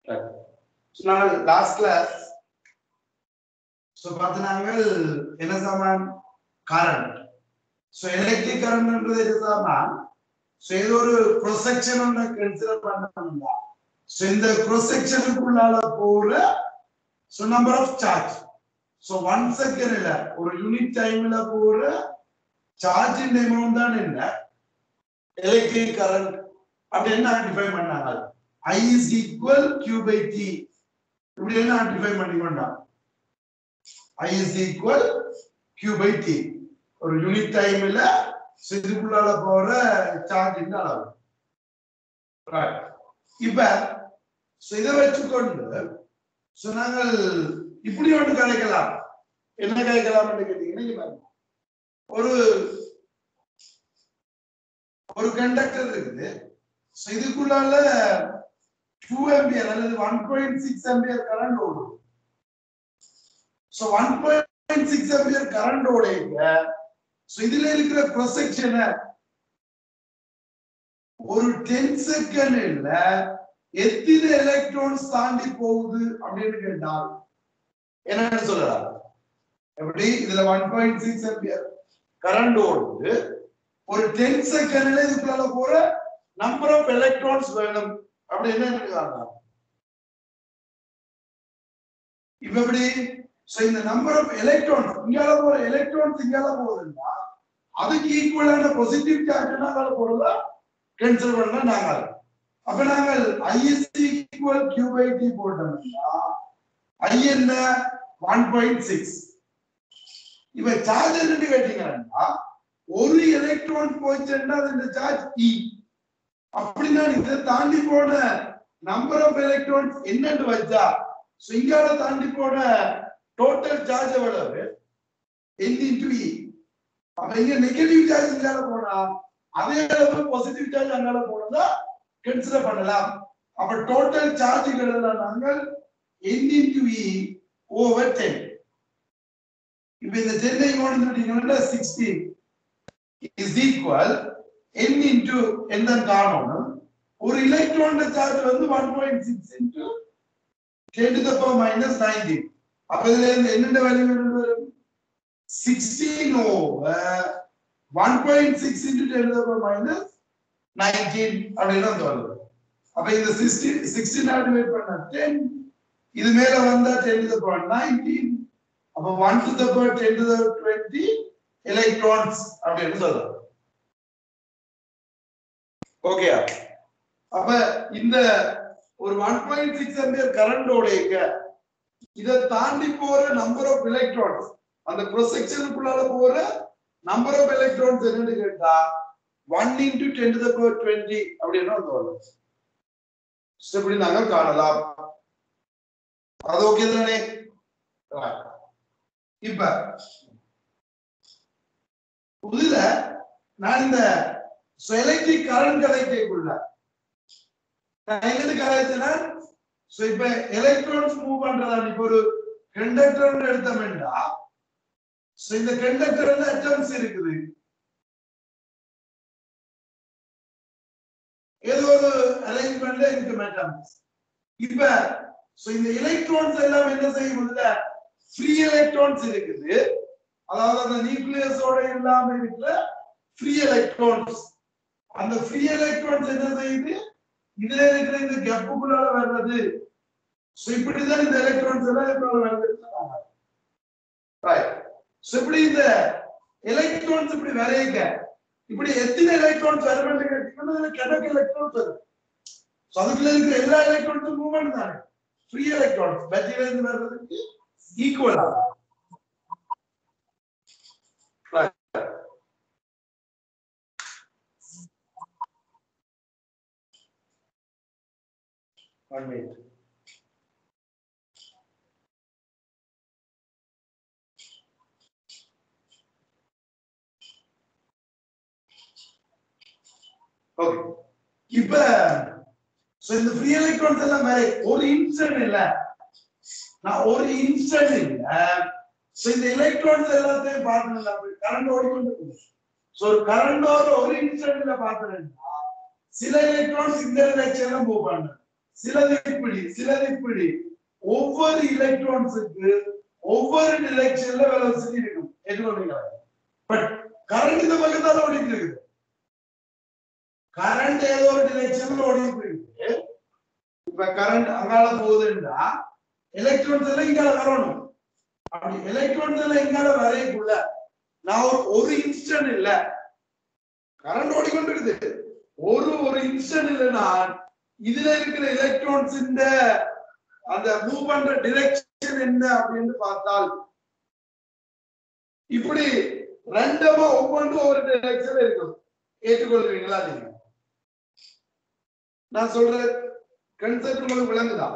நாங்கள் last class so பார்த்து நாங்கள் என்ன சாமான் கரண்ட் ஸோ எலக்ட்ரிக் கரண்ட்ன்றது என்ன சாமான் ஸோ ஏதோ ஒரு ப்ரொசெக்ஷன் ஒன்று கன்சிடர் பண்ணோம்னா ஸோ இந்த ப்ரொசெக்ஷனுக்குள்ளால போற so number of charge so one செகண்ட்ல ஒரு யூனிட் டைம்ல போற சார்ஜின் அமௌண்ட் தான் என்ன எலக்ட்ரிக் கரண்ட் அப்படி என்ன டிஃபைன் பண்ணாங்க I is equal Q by T இப்படி என்ன டிஃபைன் பண்ணிக்கொண்டா I is equal Q by T ஒரு யூனிட் டைம்ல இதுக்குள்ளால போற சார்ஜின் அளவு Right. இப்ப so இதை வச்சுக்கொண்டு so நாங்கள் இப்படி ஒன்று கலைக்கலாம் என்ன கலைக்கலாம் கேட்டீங்கன்னா இங்க பாருங்க. ஒரு ஒரு கண்டக்டர் இருக்குது So இதுக்குள்ளால டூ ஆம்பியர் அல்லது one point six ampere current ஓடும் so one point six ampere current ஓடைங்க ஸோ இதுல இருக்கிற ப்ரொசெக்ஷனை ஒரு டென் செகண்ட்ல எத்தனை எலக்ட்ரான்ஸ் தாண்டி போகுது அப்படின்னு கேட்டால் என்னன்னு சொல்லலாம் எப்படி இதுல one point six ampere current ஓடுது ஒரு டென் செகண்ட்ல இதுக்குள்ள போற நம்பர் ஆஃப் எலக்ட்ரான்ஸ் வேணும் அப்படி என்ன இருக்காங்க இப்ப எப்படி சோ இந்த நம்பர் ஆஃப் எலக்ட்ரான்ஸ் இங்கால போற எலக்ட்ரான்ஸ் இங்கால போகுதுன்னா அதுக்கு ஈக்குவலான பாசிட்டிவ் சார்ஜ் நாங்கள் போறதா கேன்சல் பண்ண நாங்கள் அப்ப நாங்கள் I is equal Q by T போட்டோம்னா ஐ என்ன ஒன் பாயிண்ட் சிக்ஸ் இப்ப சார்ஜ் என்னன்னு கேட்டீங்கன்னா ஒரு எலக்ட்ரான் போச்சுன்னா அது இந்த சார்ஜ் இ அப்படின்னா இதை தாண்டி போன நம்பர் ஆஃப் எலக்ட்ரான்ஸ் என்னன்னு வச்சா so இங்கால தாண்டி போன டோட்டல் சார்ஜ் எவ்வளவு n into e அப்ப இங்க நெகட்டிவ் சார்ஜ் இங்கால போனா அதே அளவு பாசிட்டிவ் சார்ஜ் அங்கால போனதா கன்சிடர் பண்ணலாம் அப்ப டோட்டல் சார்ஜ்கள் நாங்கள் n into e over 10 இப்ப இந்த 10 ஐ கொண்டு வந்துட்டீங்கன்னா 16 is equal n into என்ன காணணும் ஒரு எலக்ட்ரான் சார்ஜ் வந்து 1.6 into 10 to the power minus 19 அப்ப இதுல இருந்து என்னென்ன வேல்யூ வரும் 16 over 1.6 into 10 to the power minus 19 அப்படின்னு வந்து வருது அப்ப இந்த 16 16 ஆட் டிவைட் பண்ணா 10 இது மேல வந்தா 10 to the power 19 அப்ப 1 to the power 10 to the 20 electrons அப்படின்னு சொல்றோம் ஓகே அப்ப இந்த ஒரு ஒன் பாயிண்ட் சிக்ஸ் ஆம்பியர் கரண்டோட இதை தாண்டி போற நம்பர் ஆஃப் எலக்ட்ரான்ஸ் அந்த ப்ரொசெக்ஷனுக்குள்ளால போற நம்பர் ஆஃப் எலக்ட்ரான்ஸ் என்னன்னு கேட்டா one into ten to power twenty அப்படின்னு வந்து வரும் So, இப்படி நாங்கள் காணலாம் அது ஓகே தானே Right. இப்ப இதுல நான் இந்த எலக்ட்ரிக் கரண்ட் கலைக்குள்ள நான் எங்கிட்டு கலாய்ச்சேன்னா சோ இப்ப எலக்ட்ரான்ஸ் மூவ் பண்றதா இப்ப ஒரு கண்டக்டர் எடுத்தோம்னா சோ இந்த கண்டக்டர்ல அட்டம்ஸ் இருக்குது ஏதோ ஒரு அரேஞ்ச்மெண்ட்ல இருக்கு மேட்டம்ஸ் இப்ப சோ இந்த எலக்ட்ரான்ஸ் எல்லாம் என்ன செய்யும் இதுல ஃப்ரீ எலக்ட்ரான்ஸ் இருக்குது அதாவது அந்த நியூக்ளியஸோட இல்லாம இருக்கிற ஃப்ரீ எலக்ட்ரான்ஸ் அந்த ஃப்ரீ எலக்ட்ரான்ஸ் என்ன செய்யுது இதுல இருக்கிற இந்த கேப்புக்குள்ளால வர்றது சோ இப்படிதான் இந்த எலக்ட்ரான்ஸ் எல்லாம் இதுக்குள்ள வருதுன்னு சொன்னாங்க ரைட் சோ இப்படி இந்த எலக்ட்ரான்ஸ் இப்படி வரையங்க இப்படி எத்தனை எலக்ட்ரான்ஸ் வரும்னு கேட்டீங்கன்னா இதுல கணக்கு எலக்ட்ரான்ஸ் வரும் சோ அதுக்குள்ள இருக்கிற எல்லா எலக்ட்ரான்ஸும் மூவ்மெண்ட் தானே ஃப்ரீ எலக்ட்ரான்ஸ் பேட்டரியில இருந்து வர்றதுக்கு ஈக்குவலா One minute. ஓகே இப்ப சோ இந்த ஃப்ரீ எலக்ட்ரான்ஸ் எல்லாம் வேற ஒரு இன்ஸ்டன்ட் இல்ல நான் ஒரு இன்ஸ்டன்ட் இல்ல சோ இந்த எலக்ட்ரான்ஸ் எல்லாத்தையும் பார்க்கணும் கரண்ட் ஓடிக்கொண்டு சோ ஒரு கரண்டோட ஒரு இன்ஸ்டன்ட்ல பார்த்தேன்னா சில எலக்ட்ரான்ஸ் இந்த டைரக்ஷன்ல மூவ் பண்ணும் சிலது இப்படி சிலது இப்படி ஒவ்வொரு எலக்ட்ரான்ஸுக்கு ஒவ்வொரு டிரெக்ஷன்ல வெலோசிட்டி இருக்கும் ஏற்றுக்கொண்டீங்களா பட் கரண்ட் இந்த பக்கம் தான் ஓடிட்டு இருக்குது கரண்ட் ஏதோ ஒரு டிரெக்ஷன்ல ஓடிட்டு இருக்கு இப்ப கரண்ட் அங்கால போகுதுன்னா எலக்ட்ரான்ஸ் எல்லாம் இங்கால வரணும் அப்படி எலக்ட்ரான்ஸ் எல்லாம் இங்கால வரையக்குள்ள நான் ஒரு ஒரு இன்ஸ்டன்ட் இல்ல கரண்ட் ஓடிக்கொண்டிருக்குது ஒரு ஒரு இன்ஸ்டன்ட் இல்லைன்னா இதுல இருக்கிற எலக்ட்ரான்ஸ் இந்த அந்த மூவ் பண்ற டிரெக்ஷன் என்ன அப்படின்னு பார்த்தால் இப்படி ரெண்டமா ஒவ்வொன்றும் ஒவ்வொரு டிரெக்ஷன் இருக்கும் ஏற்றுக்கொள்வீங்களா நீங்க நான் சொல்ற கன்செப்ட் உங்களுக்கு விளங்குதா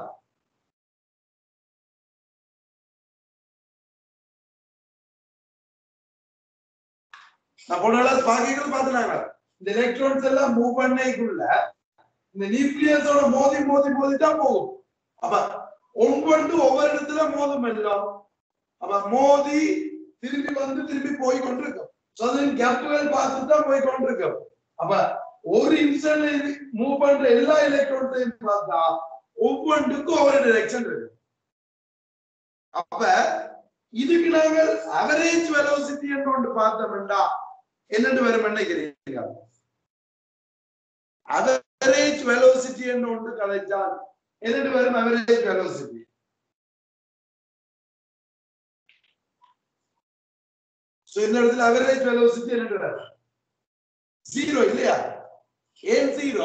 நான் போன பாக்கிகள் பார்த்துனாங்க இந்த எலக்ட்ரான்ஸ் எல்லாம் மூவ் பண்ணைக்குள்ள இந்த நியூக்ளியஸோட மோதி மோதி மோதி தான் போகும் அப்ப ஒவ்வொன்று ஒவ்வொரு இடத்துல மோதும் எல்லாம் அப்ப மோதி திரும்பி வந்து திரும்பி போய் கொண்டிருக்கும் சோ அது கேப்கள் பார்த்து தான் போய் கொண்டிருக்கும் அப்ப ஒரு இன்ஸ்டன்ட் மூவ் பண்ற எல்லா எலக்ட்ரான்ஸையும் பார்த்தா ஒவ்வொன்றுக்கும் ஒவ்வொரு டிரெக்ஷன் இருக்கு அப்ப இதுக்கு நாங்கள் அவரேஜ் வெலோசிட்டி என்று ஒன்று பார்த்தோம்னா என்னென்று வரும் நினைக்கிறீங்க அவரேஜ் வெலோசிட்டி என்று ஒன்று கலைச்சால் என்னென்று வரும் அவரேஜ் வெலோசிட்டி சோ இந்த இடத்துல அவரேஜ் வெலோசிட்டி என்ன ஜீரோ இல்லையா ஏன் ஜீரோ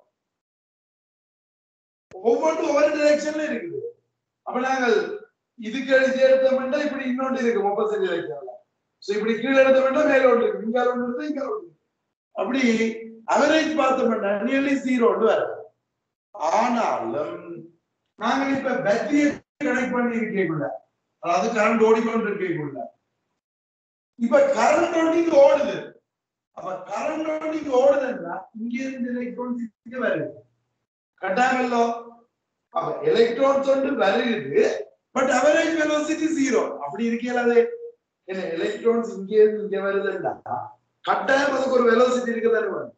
ஒவ்வொன்றும் ஒவ்வொரு டிரெக்ஷன்ல இருக்குது அப்ப நாங்கள் இதுக்கு இது எடுத்தோம்னா இப்படி இன்னொன்று இருக்கு முப்பத்தஞ்சு டிரெக்ஷன்ல சோ இப்படி கீழே எடுத்தோம்னா மேல ஒன்று இருக்கு இங்க ஒன்று இருக்கு இங்க ஒன்று இருக்கு அப்படி அவரேஜ் பார்த்தோம்னா நியர்லி ஜீரோன்னு வரும் ஆனாலும் நாங்கள் இப்ப பேட்டரியை கனெக்ட் பண்ணி இருக்கேக்குள்ள அதாவது கரண்ட் ஓடிக்கொண்டு இருக்கேக்குள்ள இப்ப கரண்ட் ஓடிங்க ஓடுது அப்ப கரண்ட் ஓடிங்க ஓடுதுன்னா இங்க இருந்து எலக்ட்ரான்ஸ் இங்க வருது கட்டாமல்லோ அப்ப எலக்ட்ரான்ஸ் வந்து வருது பட் அவரேஜ் வெலோசிட்டி ஜீரோ அப்படி இருக்கலாது என்ன எலக்ட்ரான்ஸ் இங்க இருந்து இங்க வருதுன்னா கட்டாயம் அதுக்கு ஒரு வெலோசிட்டி இருக்குதானே வரும்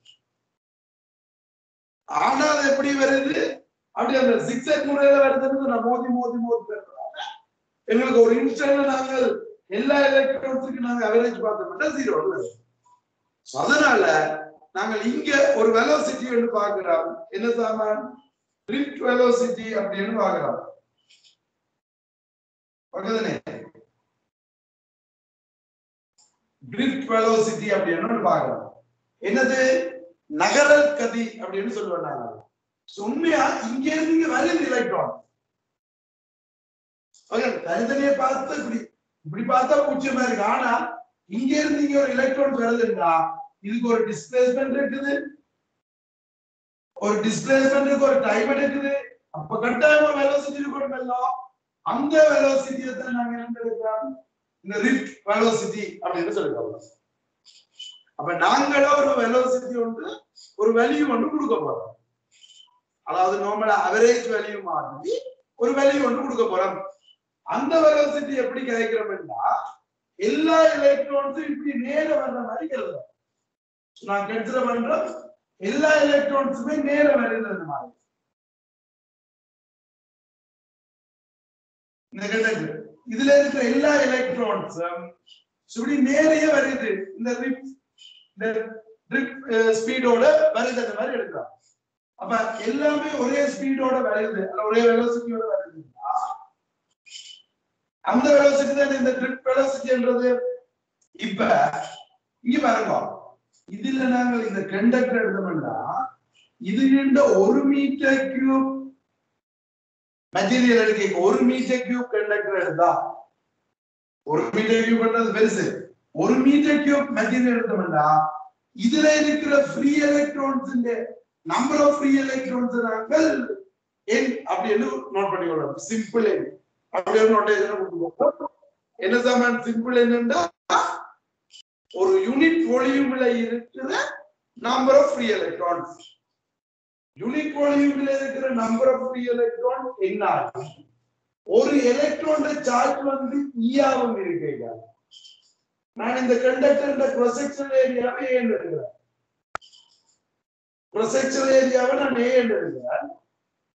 ஆனா அது எப்படி வருது அப்படி அந்த சிக்ஸர் முறையில வருதுன்னு நான் மோதி மோதி மோதி வருதுனால எங்களுக்கு ஒரு இன்ஸ்டன்ட்ல நாங்கள் எல்லா எலக்ட்ரான்ஸுக்கு நாங்க அவரேஜ் பார்த்தோம்னா ஜீரோ வருது So அதனால நாங்கள் இங்க ஒரு வெலோசிட்டி ஒன்று பார்க்கிறோம் என்ன சாமான் ட்ரிஃப்ட் வெலோசிட்டி அப்படின்னு பார்க்கிறோம் பக்கத்துனே ட்ரிஃப்ட் வெலோசிட்டி அப்படின்னு ஒன்று பார்க்கிறோம் என்னது நகரல் கதி அப்படின்னு சொல்லுவோம் நாங்க So உண்மையா இங்க இருந்து இங்க வருது எலக்ட்ரான் ஓகே தனித்தனியே பார்த்து இப்படி இப்படி பார்த்தா பூச்சியமா இருக்கு ஆனா இங்க இருந்து இங்க ஒரு எலக்ட்ரான் வருதுன்னா இதுக்கு ஒரு டிஸ்பிளேஸ்மெண்ட் இருக்குது ஒரு டிஸ்பிளேஸ்மெண்ட்டுக்கு ஒரு டைம் எடுக்குது அப்ப கட்டாயமா வெலோசிட்டி இருக்கணும் அந்த வெலோசிட்டியை தான் நாங்க என்ன எடுக்கிறோம் இந்த ரிஃப்ட் வெலோசிட்டி அப்படின்னு சொல்லிக்கிறோம் அப்ப நாங்களும் ஒரு வெலோசிட்டி ஒன்று ஒரு வேல்யூ ஒன்று கொடுக்க போறோம் அதாவது நார்மலா அவரேஜ் வேல்யூ மாதிரி ஒரு வேல்யூ ஒன்று கொடுக்க போறோம் அந்த வெலோசிட்டி எப்படி கிடைக்கிறோம்னா எல்லா எலக்ட்ரான்ஸும் இப்படி நேர வர்ற மாதிரி எழுதுறோம் நான் கன்சிடர் பண்றேன் எல்லா எலக்ட்ரான்ஸுமே நேர வருது மாதிரி இந்த கண்டக்டர் இதுல இருக்கிற எல்லா எலக்ட்ரான்ஸும் இப்படி நேரையே வருது இந்த ரிப் இந்த ரிப் ஸ்பீடோட வருது அந்த மாதிரி எடுக்கலாம் அப்ப எல்லாமே ஒரே ஸ்பீடோட வருது அல்ல ஒரே வெலோசிட்டியோட வருதுன்னா அந்த வெலோசிட்டி தான் இந்த ட்ரிப் வெலோசிட்டின்றது இப்ப இங்க பாருங்க இதுல நாங்கள் இந்த கண்டக்டர் எடுத்தோம்னா இது இந்த ஒரு மீட்டர் கியூப் மெட்டீரியல் எடுக்க ஒரு மீட்டர் கியூப் கண்டக்டர் எடுத்தா ஒரு மீட்டர் கியூப் பண்றது பெருசு ஒரு மீட்டர் கியூப் மெட்டீரியல் எடுத்தோம்னா இதுல இருக்கிற free electrons number of free electrons நாங்கள் என் அப்படின்னு நோட் பண்ணிக்கொள்ளணும் சிம்பிள் என் அப்படி ஒரு நோட்டேஷன் கொடுத்துக்கோம் என்ன சாமான் சிம்பிள் என்னன்னா ஒரு யூனிட் வால்யூம்ல இருக்கிற number of free electrons unit வால்யூம்ல இருக்கிற நம்பர் ஆஃப் ஃப்ரீ எலக்ட்ரான் என்ன ஆகும் ஒரு எலக்ட்ரான் சார்ஜ் வந்து ஈயாவும் இருக்கீங்க நான் இந்த கண்டக்டர் ப்ரொசெக்ஷன் ஏரியாவை ஏன் எடுக்கிறேன் ப்ரொசெக்ஷன் ஏரியாவை நான் ஏன் எடுக்கிறேன்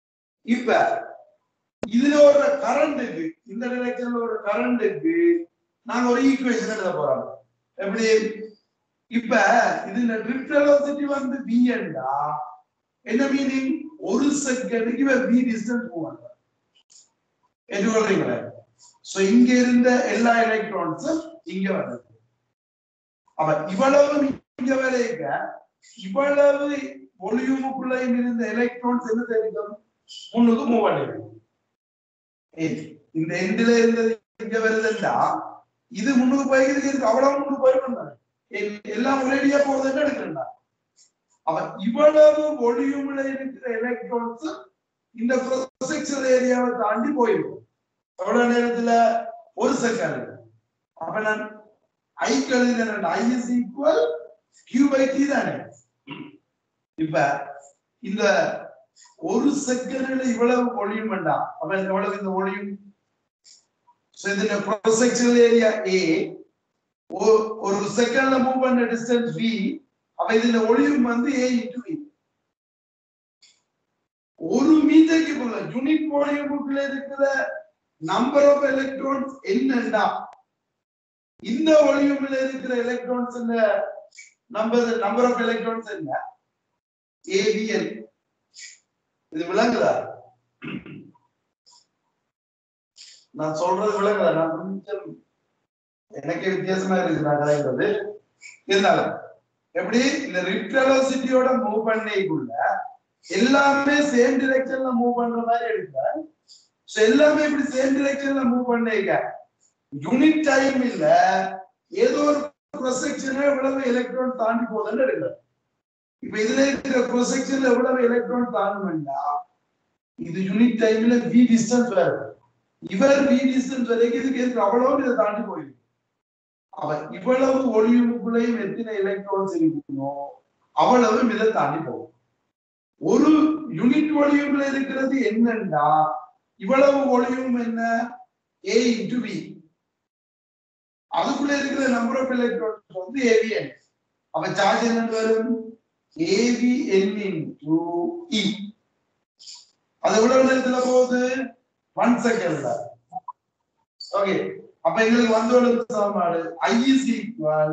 இப்ப இதுல ஒரு கரண்ட் இருக்கு இந்த டிரெக்ஷன்ல ஒரு கரண்ட் இருக்கு நாங்க ஒரு ஈக்குவேஷன் எழுத போறோம் எப்படி இப்ப இதுல ட்ரிப்ட் வெலோசிட்டி வந்து v என்றா என்ன மீனிங் ஒரு செகண்டுக்கு இவன் v டிஸ்டன்ஸ் போவாங்க என்று சொல்றீங்களே சோ இங்க இருந்த எல்லா எலக்ட்ரான்ஸும் இங்க வருது அப்ப இவ்வளவு இங்க வரைக்க இவ்வளவு ஒளியுமுக்குள்ள இருந்த எலக்ட்ரான்ஸ் என்ன தெரியும் முன்னுக்கு மூவ் பண்ணிருக்கு ஏய், இந்த எண்ட்ல இருந்தது இங்க வருதுன்னா இது முன்னுக்கு போய்க்கிறதுக்கு இருக்கு அவ்வளவு முன்னுக்கு போயிருந்தாங்க எல்லாம் ஒரேடியா போகுதுன்னு எடுக்கிறா அப்ப இவ்வளவு ஒளியுமுல இருக்கிற எலக்ட்ரான்ஸ் இந்த ப்ரொசெக்ஷன் ஏரியாவை தாண்டி போயிடும் எவ்வளவு நேரத்துல ஒரு செகண்ட் அப்ப நான் ஐ கழுதுகிறேன் I is equal Q by t தானே இப்ப இந்த ஒரு செகண்ட்ல இவ்வளவு ஒளியும் வேண்டாம் அப்ப எவ்வளவு இந்த ஒளியும் So, இதுல ப்ரொசெக்ஷன் ஏரியா ஏ ஒரு செகண்ட்ல மூவ் பண்ண டிஸ்டன்ஸ் v அப்ப இதுல ஒளியும் வந்து a இன்டு v ஒரு மீட்டருக்குள்ள யூனிட் வால்யூமுக்குள்ள இருக்கிற நம்பர் ஆஃப் எலக்ட்ரான்ஸ் என்னண்டா இந்த வால்யூம்ல இருக்கிற electrons number number of electrons என்ன ஏவிஎல் இது விளங்குதா நான் சொல்றது விளங்குதா நான் கொஞ்சம் எனக்கே வித்தியாசமா இருக்கு நான் கலைக்கிறது இருந்தாலும் எப்படி இந்த ரிப்டலோசிட்டியோட மூவ் பண்ணிக்குள்ள எல்லாமே சேம் டிரெக்ஷன்ல மூவ் பண்ற மாதிரி எடுக்க சோ எல்லாமே இப்படி சேம் டிரெக்ஷன்ல மூவ் பண்ணிக்க யூனிட் டைம் இல்ல ஏதோ ஒரு ப்ரொசெக்ஷன் எவ்வளவு எலக்ட்ரான் தாண்டி போகுதுன்னு எடுக்க இப்ப இதுல இருக்கிற ப்ரொசெக்ஷன்ல எவ்வளவு எலக்ட்ரான் தாண்டுமெண்டா இது யூனிட் டைம்ல வி டிஸ்டன்ஸ் வேற இவர் வி டிஸ்டன்ஸ் வரைக்கும் இதுக்கு இருக்கு அவ்வளவு இதை தாண்டி போயிருக்கு அவ இவ்வளவு ஒளியுமுக்குள்ளையும் எத்தனை எலக்ட்ரான்ஸ் இருக்குமோ அவ்வளவு இதை தாண்டி போகும் ஒரு யூனிட் ஒளியுக்குள்ள இருக்கிறது என்னன்னா இவ்வளவு ஒளியும் என்ன ஏ இன்டு பி அதுக்குள்ள இருக்கிற நம்பர் ஆஃப் எலக்ட்ரான்ஸ் வந்து ஏவிஎன் அப்ப சார்ஜ் என்ன வரும் ஏவிஎன் இன்டு இ அது எவ்வளவு நேரத்துல போகுது ஒன் செகண்ட்ல ஓகே அப்ப எங்களுக்கு வந்தோட சமன்பாடு i is equal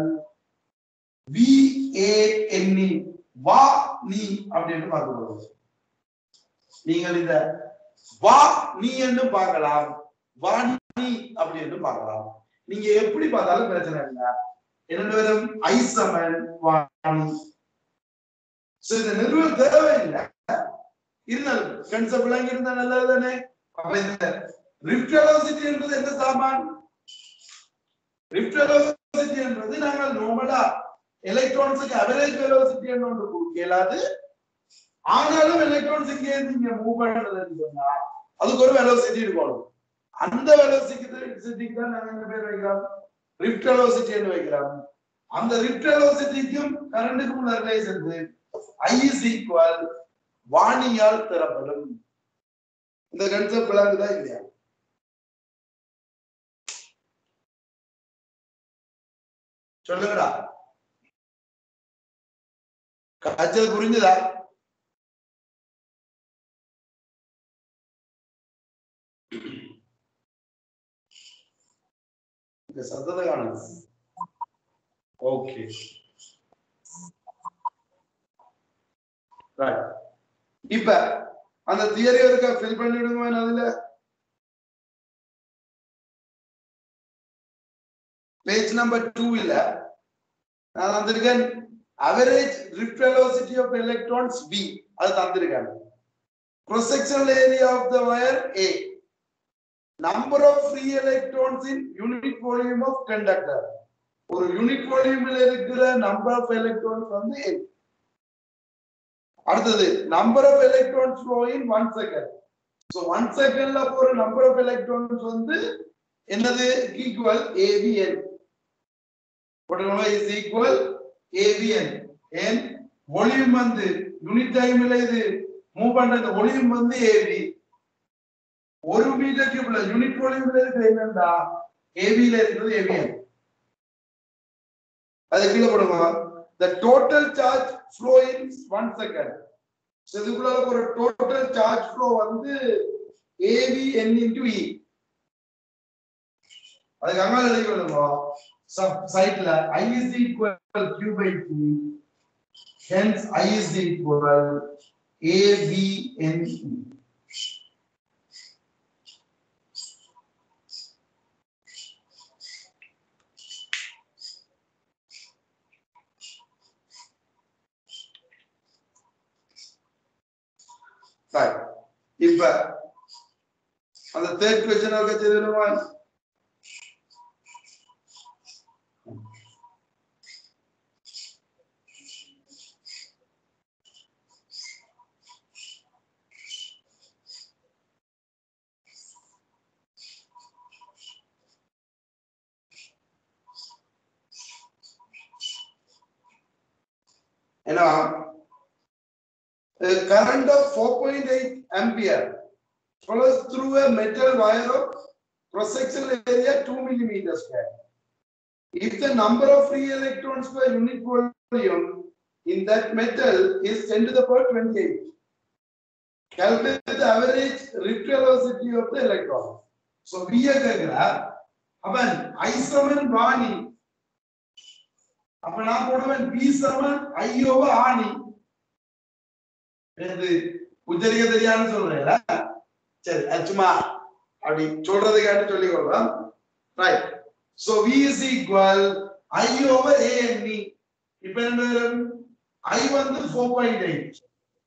v a n e வா நீ அப்படின்னு பார்க்க போறோம் நீங்கள் இத வா நீ என்று பார்க்கலாம் வா நீ அப்படி என்று பார்க்கலாம் நீங்க எப்படி பார்த்தாலும் பிரச்சனை இல்லை என்னென்ன வரும் ஐ சமன் வாணி சோ இந்த நிறுவனம் தேவையில்லை இருந்தாலும் கன்செப்ட் விளங்கி இருந்தா நல்லது தானே அப்ப இந்த ரிஃப்ட் வெலாசிட்டி என்பது என்ன சாமான் ரிஃப்ட் வெலாசிட்டி என்பது நாங்கள் நார்மலா எலக்ட்ரான்ஸுக்கு அவரேஜ் வெலாசிட்டி என்ன ஒன்று கொடுக்கலாது ஆனாலும் எலக்ட்ரான்ஸ் இங்கே இருந்து இங்க மூவ் பண்றதுன்னு சொன்னா அதுக்கு ஒரு வெலாசிட்டி இருக்கணும் அந்த வெலாசிட்டிக்கு தான் நாங்க என்ன பேர் வைக்கிறோம் ரிஃப்ட் வெலாசிட்டி வைக்கிறோம் அந்த ரிஃப்ட் வெலாசிட்டிக்கும் கரண்ட்டுக்கும் உள்ள ரிலேஷன் ஐ இஸ் ஈக்குவல் வாணியால் தரப்படும் இந்த கன்செப்ட் விளங்குதா இல்லையா சொல்லுங்கடா காய்ச்சல் புரிஞ்சுதா இந்த சத்தத்தை காணுங்க ஓகே ரைட் இப்ப அந்த தியரி இருக்க ஃபில் பண்ணிடுங்க அதுல பேஜ் நம்பர் டூ இல்ல நான் தந்திருக்கேன் average drift velocity of electrons b அது தந்திருக்கேன் cross sectional area of the wire A number of free electrons in unit volume of conductor ஒரு யூனிட் வால்யூம்ல இருக்கிற நம்பர் ஆஃப் எலக்ட்ரான்ஸ் வந்து N அடுத்தது number of electrons flow in one second so one செகண்ட்ல போற number of electrons வந்து என்னது equal AVN போட்டுக்கோங்க இஸ் ஈக்குவல் ஏவிஎன் ஏன் வால்யூம் வந்து யூனிட் டைம்ல இது மூவ் பண்ற இந்த வால்யூம் வந்து ஏவி ஒரு மீட்டர் கியூப்ல யூனிட் வால்யூம்ல இருக்கிறது என்னன்னா ஏவில இருக்கிறது ஏவிஎன் அது கீழே போடுங்க the total charge flow in one second So, இதுக்குள்ள ஒரு டோட்டல் சார்ஜ் ஃப்ளோ வந்து ஏவி என் இன்டு இ அதுக்கு அங்க எழுதி கொள்ளுங்க சப் சைட்ல i is equal q by t hence i is equal a v n e Right. இப்ப அந்த தேர்ட் கொஸ்டின் ஒர்க்க செய்திருமா என்னவா A current of 4.8 ampere flows through a metal wire of cross-sectional area 2 millimeters square. If the number of free electrons per unit volume in that metal is 10 to the power 28, calculate the average rift velocity of the electron. So, V கேக்குற அவன் I சமன் வாணி அப்ப நான் போடுவேன் V Saman I over ஆணி இது உச்சரிக்க தெரியாதுன்னு சொல்றேன்ல சரி அது சும்மா அப்படி சொல்றதுக்காண்டி சொல்லிக் கொள்றோம் right so v is equal i over a and e இப்ப என்ன வரும் i வந்து 4.8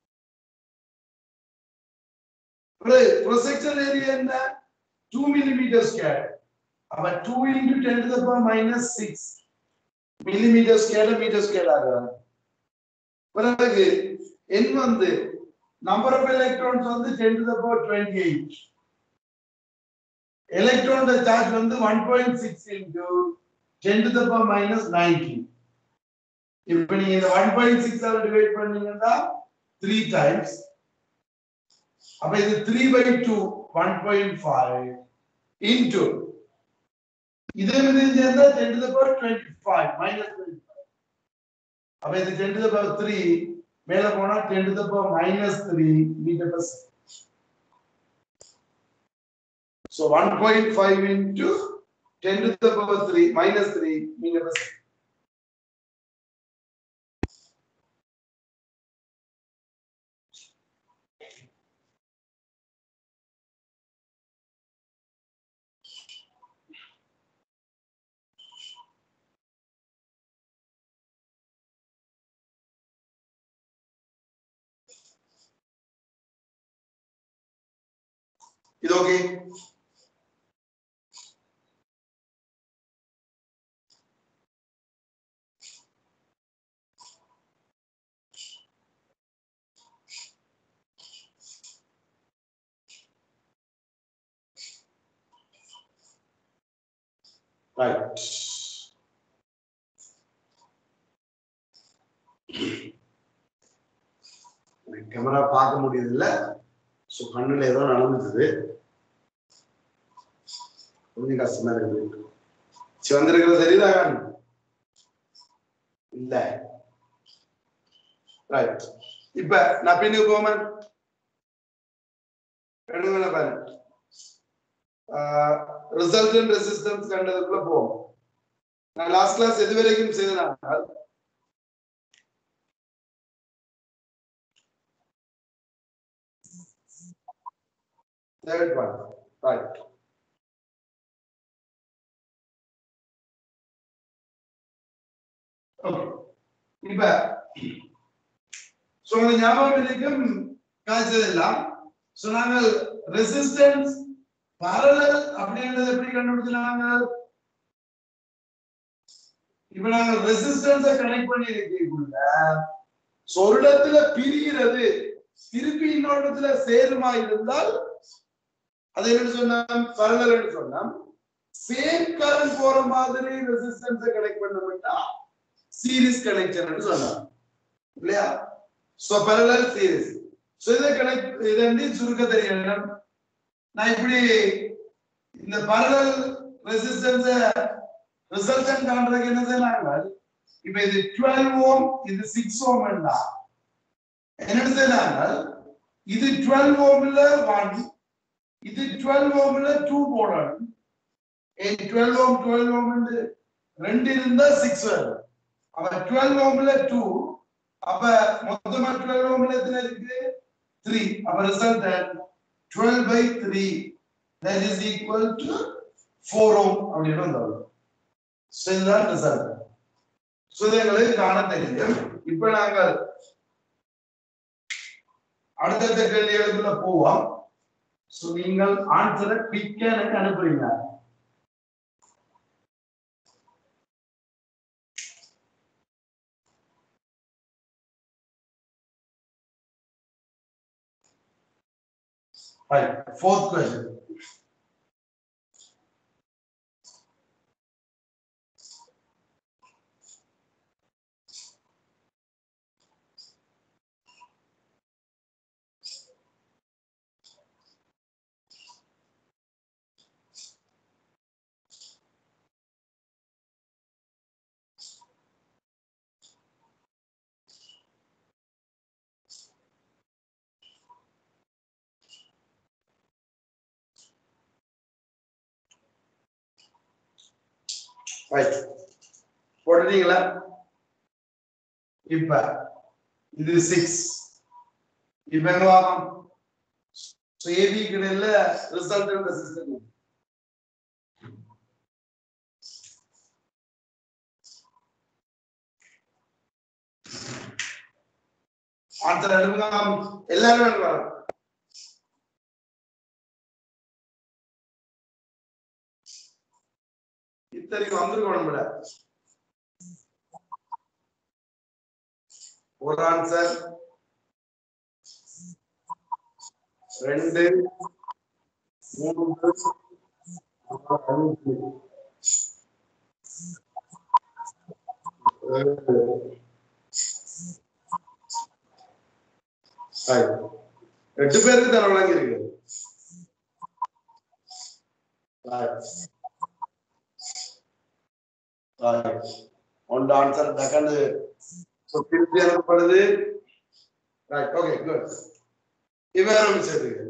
ப்ரொசெக்ஷன் ஏரியா என்ன 2 மில்லிமீட்டர் ஸ்கொயர் அப்ப 2 into 10 to the power minus 6 millimetre square metre square ஆகும் பிறகு n வந்து நம்பர் ஆஃப் எலக்ட்ரான்ஸ் வந்து 10 to the power 28 electron charge வந்து 1.6 into 10 to the power minus 19 இப்போ நீங்க இந்த 1.6 ஆல டிவைட் பண்ணீங்கன்னா 3 டைம்ஸ் அப்ப இது 3 by 2 1.5 into இதே வந்து சேர்ந்தா 10 to the power 25 minus 25 அப்ப இது 10 to the power 3 மேல போனா 10 to the power minus 3 meter per second. So 1.5 into 10 to the power 3 minus 3 meter per second. இது ஓகே ரைட் கேமரா பார்க்க முடியுது இல்ல சோ கண்ணுல ஏதோ நடந்துச்சு கொஞ்சம் கஷ்டமா இருக்குது சிவந்திருக்கிறது சரிதான் இல்ல ரைட் இப்ப நான் பின்னுக்கு போமன் ரெண்டுமே பாரு ரிசல்டன்ட் ரெசிஸ்டன்ஸ் கண்டதுக்குள்ள போவோம் நான் லாஸ்ட் கிளாஸ் எது வரைக்கும் செய்தனால் தேர்ட் ஒன் ரைட் ஓகே இப்ப சோ உங்களுக்கு ஞாபகம் இருக்கும் காய்ச்சதெல்லாம் சோ நாங்கள் ரெசிஸ்டன்ஸ் parallel அப்படின்றது எப்படி கண்டுபிடிச்சாங்க இப்ப நாங்க ரெசிஸ்டன்ஸ கனெக்ட் பண்ணி இருக்கீங்க சோ ஒரு இடத்துல பிரிகிறது திருப்பி இன்னொரு இடத்துல சேருமா இருந்தால் அது என்ன சொன்னோம் parallel சொன்னோம் சேம் கரண்ட் போற மாதிரி ரெசிஸ்டன்ஸ கனெக்ட் பண்ணோம்னா சீரிஸ் கனெக்ஷன் சொன்னாங்க இல்லையா சோ parallel சீரிஸ் சோ இதை கனெக்ட் இது வந்து சுருக்க தெரியணும் நான் இப்படி இந்த parallel ரெசிஸ்டன்ஸ் ரிசல்டன் காண்றதுக்கு என்ன செய்யறாங்க இப்ப இது 12 ஓம் இது 6 ஓம் என்றா என்னன்னு செய்யறாங்க இது டுவெல் ஓம்ல ஒன் இது டுவெல் ஓம்ல டூ போடணும் டுவெல் ஓம் டுவெல் ஓம் ரெண்டு இருந்தா சிக்ஸ் வரும் அப்ப டுவெல் ஓம்ல டூ அப்ப மொத்தமா டுவெல் ஓம்ல எத்தனை இருக்கு த்ரீ அப்ப result twelve by three that is equal to four ohm அப்படின்னு வந்தோம் ஸோ இதுதான் ரிசல்ட் ஸோ இது எங்களுக்கு காண தெரியும் இப்ப நாங்கள் அடுத்தடுத்த கேள்விகளுக்குள்ள போவோம் ஸோ நீங்கள் ஆன்சரை பிக்க எனக்கு அனுப்புறீங்க Right, fourth question. ரைட் போட்டுட்டீங்களா இப்ப இது சிக்ஸ் இப்ப எங்க வாங்க ஏபி கிடையில ரிசல்ட் இந்த சிஸ்டம் ஆன்சர் எடுங்க எல்லாரும் எடுங்க இத்தனைக்கு வந்துருக்கணும் விட ஒரு ஆன்சர் ரெண்டு மூன்று அஞ்சு ஏழு Right. எட்டு பேருக்கு தர வழங்கி இருக்கு ஒன் ஆன்சர் டக்குன்னு So, திருப்பி அனுப்பப்படுது ரைட் ஓகே குட் இவன் ஆரம்பிச்சதுக்கு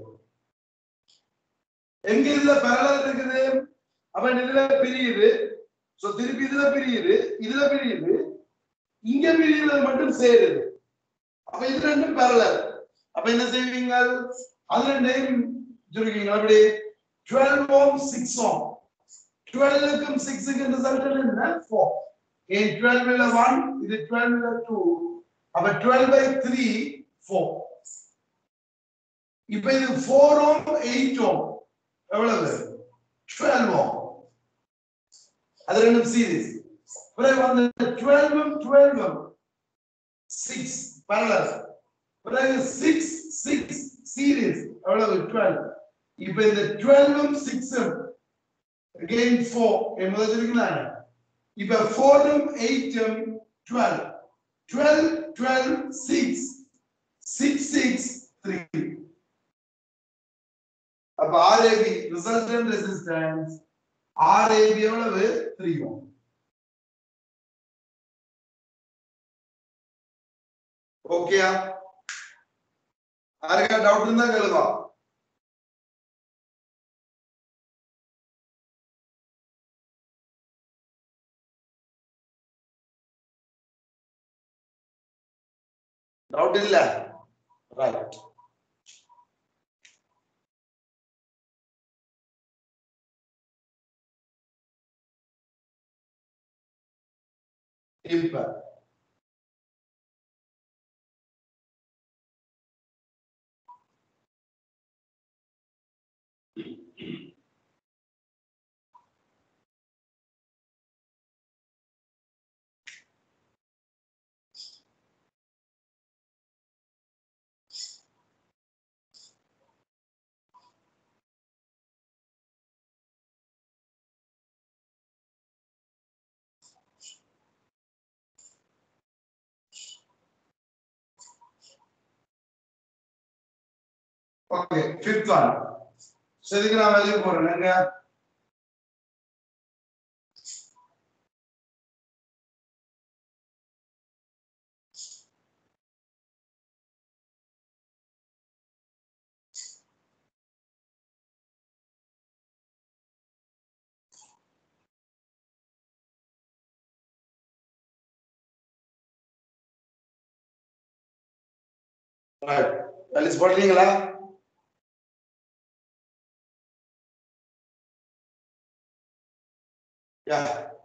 எங்க இதுல பேரலல் இருக்குது அவன் இதுல பிரியுது சோ திருப்பி இதுல பிரியுது இதுல பிரியுது இங்க பிரியுறது மட்டும் சேருது அப்ப இது ரெண்டும் பேரலல் அப்ப என்ன செய்வீங்க அதுல நேம் சொல்லுவீங்க அப்படி 12 ஓம் 6 ஓம் 12 க்கும் 6 க்கும் ரிசல்ட் என்ன 4 in 12 ல 1 இது 12 ல 2 அப்ப 12 by 3 4 இப்ப இது 4 ஓம் 8 ஓம் எவ்வளவு 12 ஓம் அது ரெண்டும் சீரிஸ் பிறகு வந்து 12 உம் 12 உம் 6 parallel பிறகு 6 6 சீரிஸ் எவ்வளவு 12 இப்ப இந்த 12 உம் 6 உம் again 4 என் முதல் இருக்குனாங்க இப்ப 4 உம் 8 உம் 12 12 12 6 6 6 3 அப்ப RAB resultant resistance RAB எவ்வளவு 3 ohm ஓகேயா யாருக்கா டவுட் இருந்தா கேளுங்க டவுட் இல்ல ரைட் இப்ப ஓகே ஃபிஃப்த் ஒன் ஸோ இதுக்கு நான் வெளியே போறேன் எங்க Right. வேலிஸ் போடுறீங்களா யா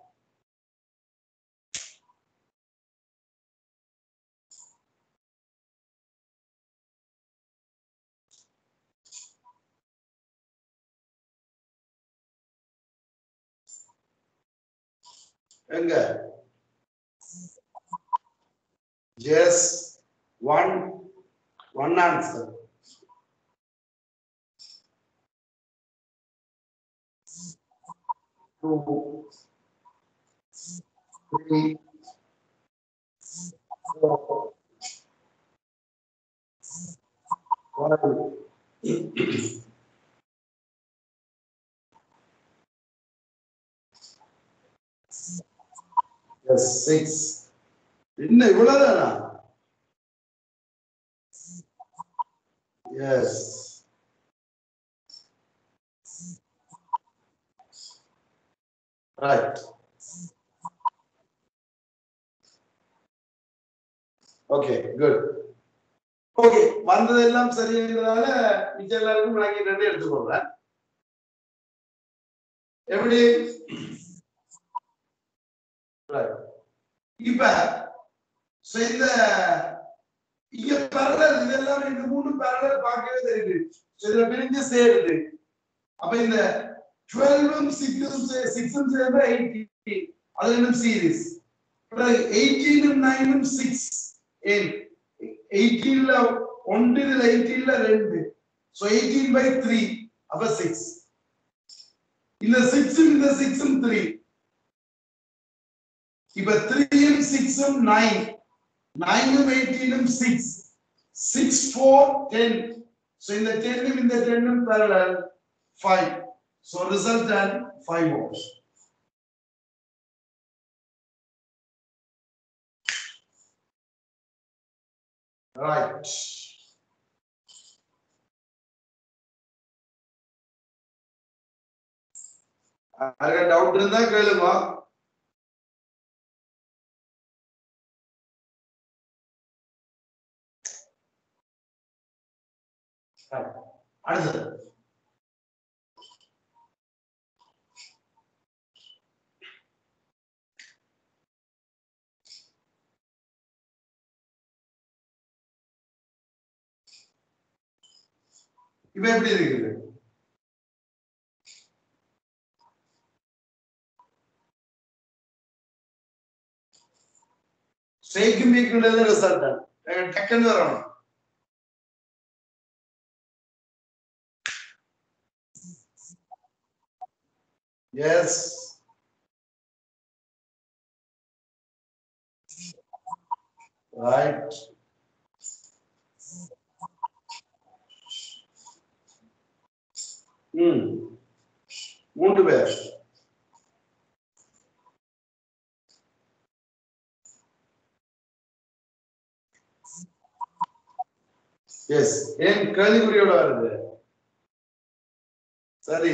எங்க yes one one answer two, three, four, five. Yes, six. என்ன இவ்வளவுதானா yes right okay good okay வந்ததெல்லாம் சரியானதுனால மிச்சம் எல்லாருக்கும் நான் ரெண்டு எடுத்துக்கொள்றேன் எப்படி Right. இப்ப so இந்த இங்க பரலல் இதெல்லாம் இந்த மூணு பரலல் பார்க்கவே தெரியுது So இதுல பிரிஞ்சு சேருது அப்ப இந்த 12 உம் 6 உம் 6 உம் சேர்ந்தா 18 அது என்ன சீரிஸ் பிறகு 18 உம் 9 உம் 6 ஏன் 18 ல ஒன்று இதுல 18 ல ரெண்டு so 18 by 3 அப்ப 6 இந்த 6 உம் இந்த 6 உம் 3 இப்ப 3 உம் 6 உம் 9 9 உம் 18 உம் 6 6 4 10 so இந்த 10 உம் இந்த 10 ohm parallel 5 so resultant 5 ohms right யாருக்கா டவுட் இருந்தா கேளுங்க அடுத்தது இப்ப எப்படி இருக்குது ஸ்ட்ரைக்கும் வீக்குன்றது ரிசல்ட் டக்குன்னு வரணும் Yes. Right. ம் மூன்று பேர் எஸ் ஏன் கேள்விக்குறியோட வருது சரி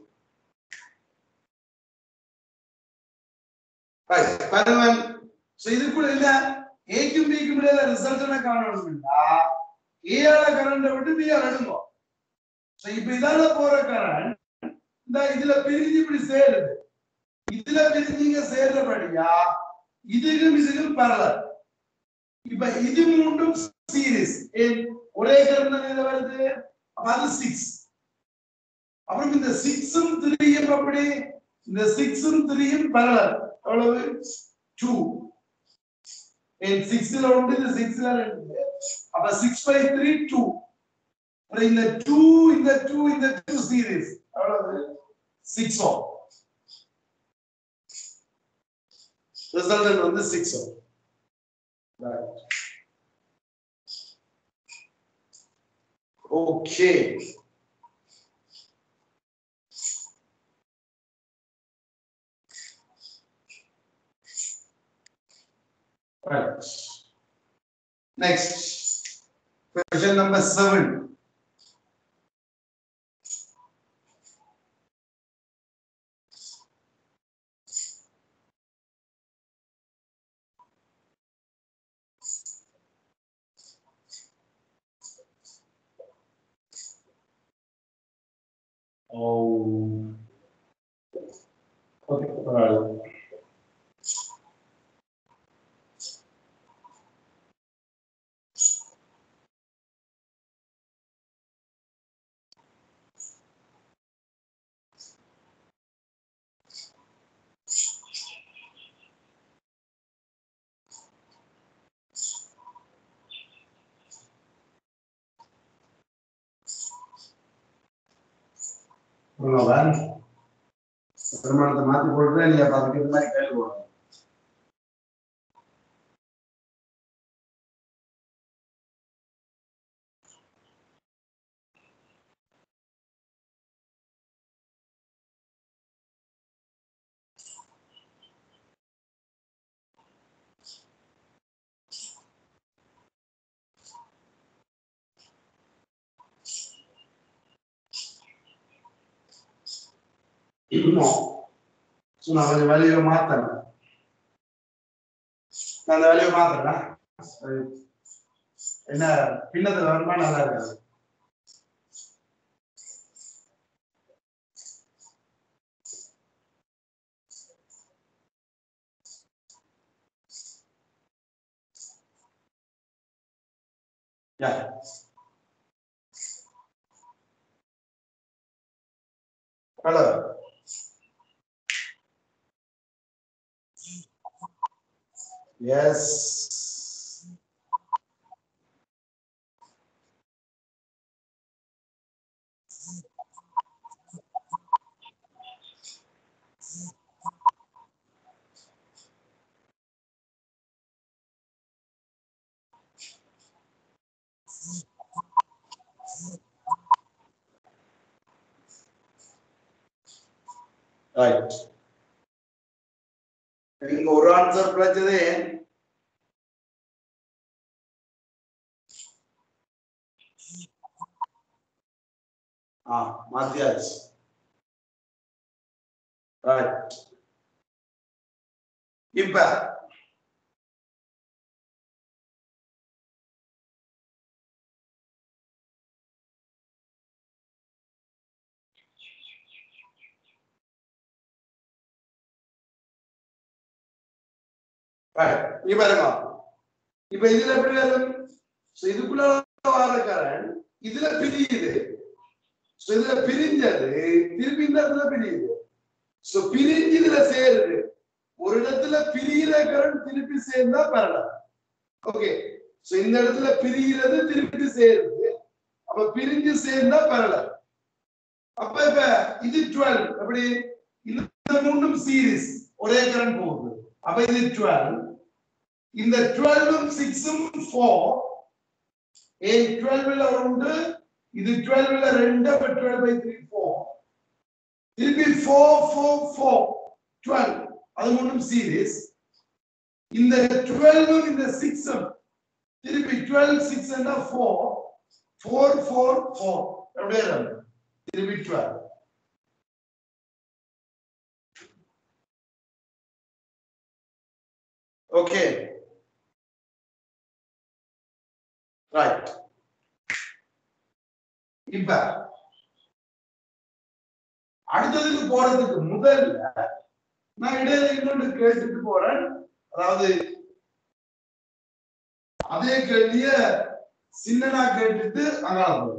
பருவன் சோ இதுக்குள்ள இல்ல ஏக்கும் பிக்கும் இடையில ரிசல்ட் என்ன காணணும்னா ஏஆல கரண்ட விட்டு பிஆர் எடுங்க சோ இப்ப இதால போற கரண்ட் இந்த இதுல பிரிஞ்சு இப்படி சேருது இதுல பிரிஞ்சுங்க சேர்றபடியா இதுக்கும் இதுக்கும் பரலல் இப்ப இது மூன்றும் சீரிஸ் ஒரே கரண்ட் இதுல வருது அப்ப அது சிக்ஸ் அப்புறம் இந்த சிக்ஸும் த்ரீயும் அப்படி இந்த சிக்ஸும் த்ரீயும் பரலல் எவ்வளவு டூ சிக்ஸ்ல உண்டு இந்த சிக்ஸ்ல ரெண்டு அப்ப சிக்ஸ் பை த்ரீ டூ இந்த டூ இந்த டூ இந்த டூ சீரீஸ் எவ்வளவு சிக்ஸ் ஓ ரிசல்ட் வந்து six ohm okay Right. Next, question number seven. Oh. Okay, alright. அவ்வளவுதான் பெருமானத்தை மாத்தி போட்டுட்டு நீங்க அப்ப அதுக்கு இந்த மாதிரி கேள்வி போடணும் இன்னும் ஸோ நான் கொஞ்சம் வேலையை மாத்தேன் நான் அந்த வேலையை மாத்துறேன் சரி. என்ன பின்னத்துல வருமா நல்லா இருக்காது Yeah. Hello. Yes. Right. இங்க ஒரு ஆன்சர் கிடைச்சது ஆ மாத்தியாச்சு ரைட் இப்ப Right. இங்க பாருங்க இப்ப இதுல எப்படி வரும் So, இதுக்குள்ள வர கரண்ட் இதுல பிரியுது So, இதுல பிரிஞ்சது திருப்பி இந்த இடத்துல பிரியுது சோ பிரிஞ்சு இதுல சேருது ஒரு இடத்துல பிரியிற கரண்ட் திருப்பி சேர்ந்தா பரலாம் ஓகே சோ இந்த இடத்துல பிரிகிறது திருப்பி சேருது அப்ப பிரிஞ்சு சேர்ந்தா பரலாம் அப்ப இப்ப இது 12 எப்படி இந்த மூணும் சீரிஸ் ஒரே கரண்ட் போகுது அப்ப இது 12 இந்த 12 உம் 6 உம் 4 ஏ 12 ல உண்டு இது 12 ல 2 அப்ப 12 by 3 4 திருப்பி 4 4 4 12 அது மூணும் சீரிஸ் இந்த 12 உம் இந்த 6 உம் திருப்பி 12 6 and 4 4 4 4 அப்படியே இருக்கு. திருப்பி 12 ஓகே ரைட் இப்ப அடுத்ததுக்கு போறதுக்கு முதல்ல நான் இடையில இன்னொன்று கேட்டுட்டு போறேன் அதாவது அதே கேள்விய சின்னனா கேட்டுட்டு அங்கால போறேன்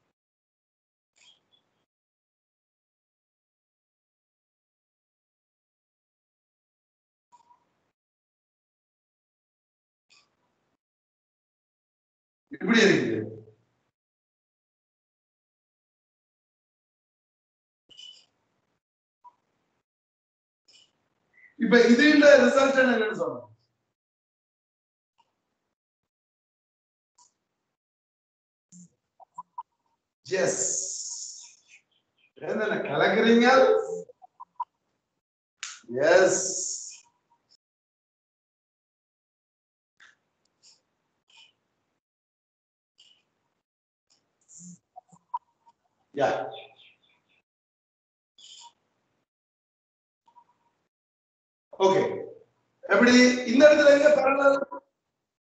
இப்படி இருக்குது இப்ப இதுல ரிசல்ட் என்னன்னு சொல்லணும் எஸ் என்ன கலக்குறீங்க எஸ் யா ஓகே எப்படி இந்த இடத்துல எங்க parallel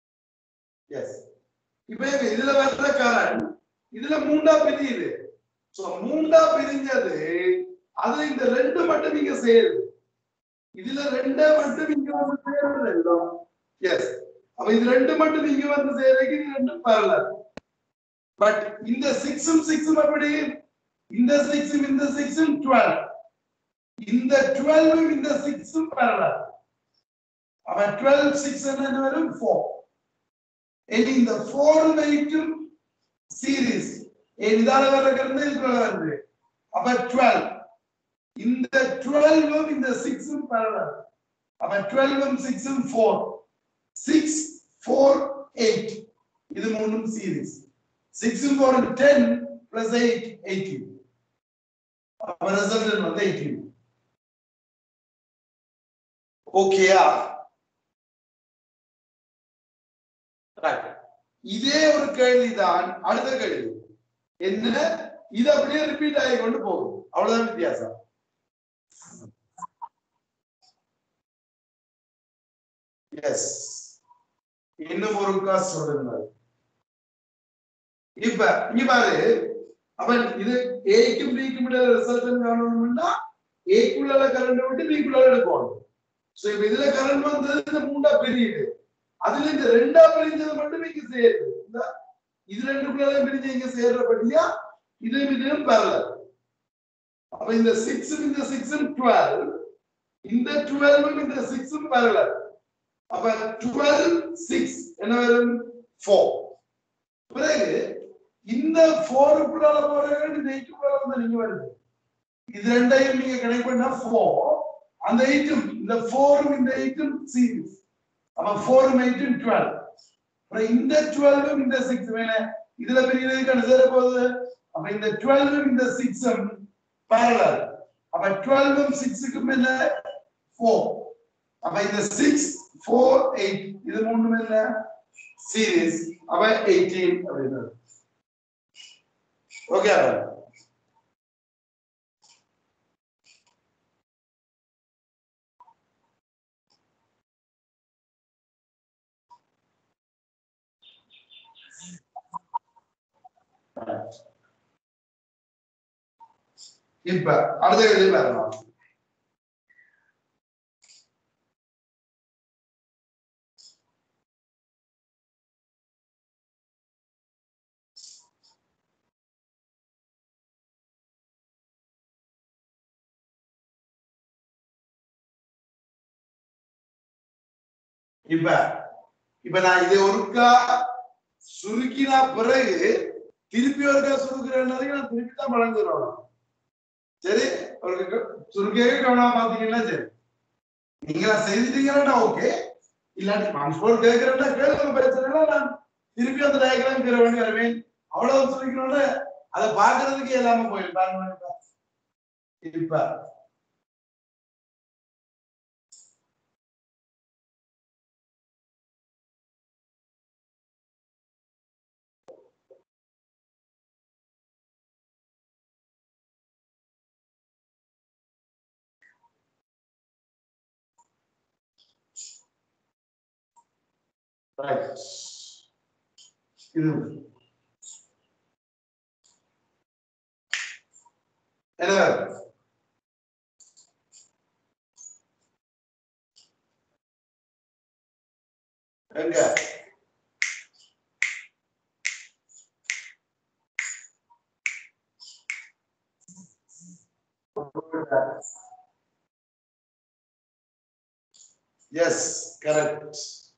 எஸ் இப்ப எங்க இதுல வர்ற கரண்ட் இதுல மூண்டா பிரியுது சோ மூண்டா பிரிஞ்சது அதுல இந்த ரெண்டு மட்டும் இங்க சேருது இதுல ரெண்டே மட்டும் இங்க வந்து சேருது எல்லாம் எஸ் அப்ப இது ரெண்டு மட்டும் இங்க வந்து சேருக்கு இது ரெண்டும் பரல பட் இந்த சிக்ஸும் சிக்ஸும் எப்படி இந்த சிக்ஸும் இந்த சிக்ஸும் டுவெல் இந்த டுவெல்வும் இந்த சிக்ஸும் பரல அப்ப டுவெல் சிக்ஸ் என்ன வரும் ஃபோர் இனி இந்த ஃபோர் எயிட்டும் சீரீஸ் இதால வர்றது இதுக்குள்ள வருது அப்ப டுவெல் இந்த டுவெல்வும் இந்த சிக்ஸும் பரவாயில்ல அப்ப டுவெல்வும் சிக்ஸும் ஃபோர் சிக்ஸ் ஃபோர் எயிட் இது மூணும் சீரீஸ் சிக்ஸும் four ten plus eight eighteen அப்ப ரிசல்ட் வந்து எயிட்டீன் ஓகேயா இதே ஒரு கேள்விதான் அடுத்த கேள்வி என்ன இது அப்படியே ரிப்பீட் ஆகி கொண்டு போகும் அவ்வளவுதான் வித்தியாசம் எஸ் இன்னும் ஒரு காசு சொல்லுங்க இப்ப இங்க பாரு அப்ப இது ஏக்கும் பிக்கும் இடையில ரிசல்ட் காணணும்னா ஏக்குள்ள கரண்ட் விட்டு பிக்குள்ள எடுக்கணும் சோ இப்ப இதுல கரண்ட் வந்தது இந்த மூண்டா பிரியுது அதுல இந்த ரெண்டா பிரிஞ்சது மட்டும் இங்க சேருது இந்த இது ரெண்டுக்குள்ள பிரிஞ்சு இங்க சேர்றபடியா இதுவும் இதுவும் பரல அப்ப இந்த சிக்ஸும் இந்த சிக்ஸும் டுவெல் இந்த டுவெல்வும் இந்த சிக்ஸும் பரல அப்ப டுவெல் சிக்ஸ் என்ன வரும் ஃபோர் பிறகு இந்த ஃபோருக்குள்ள போறது இந்த எயிட்டுக்குள்ள வந்து நீங்க வருது இது ரெண்டையும் நீங்க கனெக்ட் பண்ணா ஃபோர் அந்த எயிட்டும் இந்த ஃபோரும் இந்த எயிட்டும் சீரீஸ் அப்ப ஃபோரும் எயிட்டும் டுவெல் அப்புறம் இந்த டுவெல்வும் இந்த சிக்ஸ் வேணா இதுல பெரியதுக்கு சேர போகுது அப்ப இந்த டுவெல்வும் இந்த சிக்ஸும் parallel அப்ப டுவெல்வும் சிக்ஸுக்கும் என்ன ஃபோர் அப்ப இந்த சிக்ஸ் ஃபோர் எயிட் இது மூணும் என்ன சீரீஸ் அப்ப எயிட்டீன் அப்படின்னு ஓகே இப்ப அடுத்த கேள்வி பாருங்க இப்ப இப்ப நான் இதை ஒருக்கா சுருக்கினா பிறகு திருப்பி ஒருக்கா சுருக்குறேன் நான் திருப்பி தான் வழங்குறோம் சரி ஒரு சுருக்கே கவனம் பாத்தீங்கன்னா சரி நீங்களா செய்துட்டீங்கன்னா ஓகே இல்லாட்டி மனசோடு கேட்கிறேன்னா கேளுங்க பிரச்சனை இல்லை நான் திருப்பி அந்த டயக்ராம் கீழ வேண்டி வருவேன் அவ்வளவு சுருக்கணும்னு அதை பாக்குறதுக்கு இல்லாம போயிடும் பாருங்க இப்ப Right. இது என்ன எங்க Yes, correct.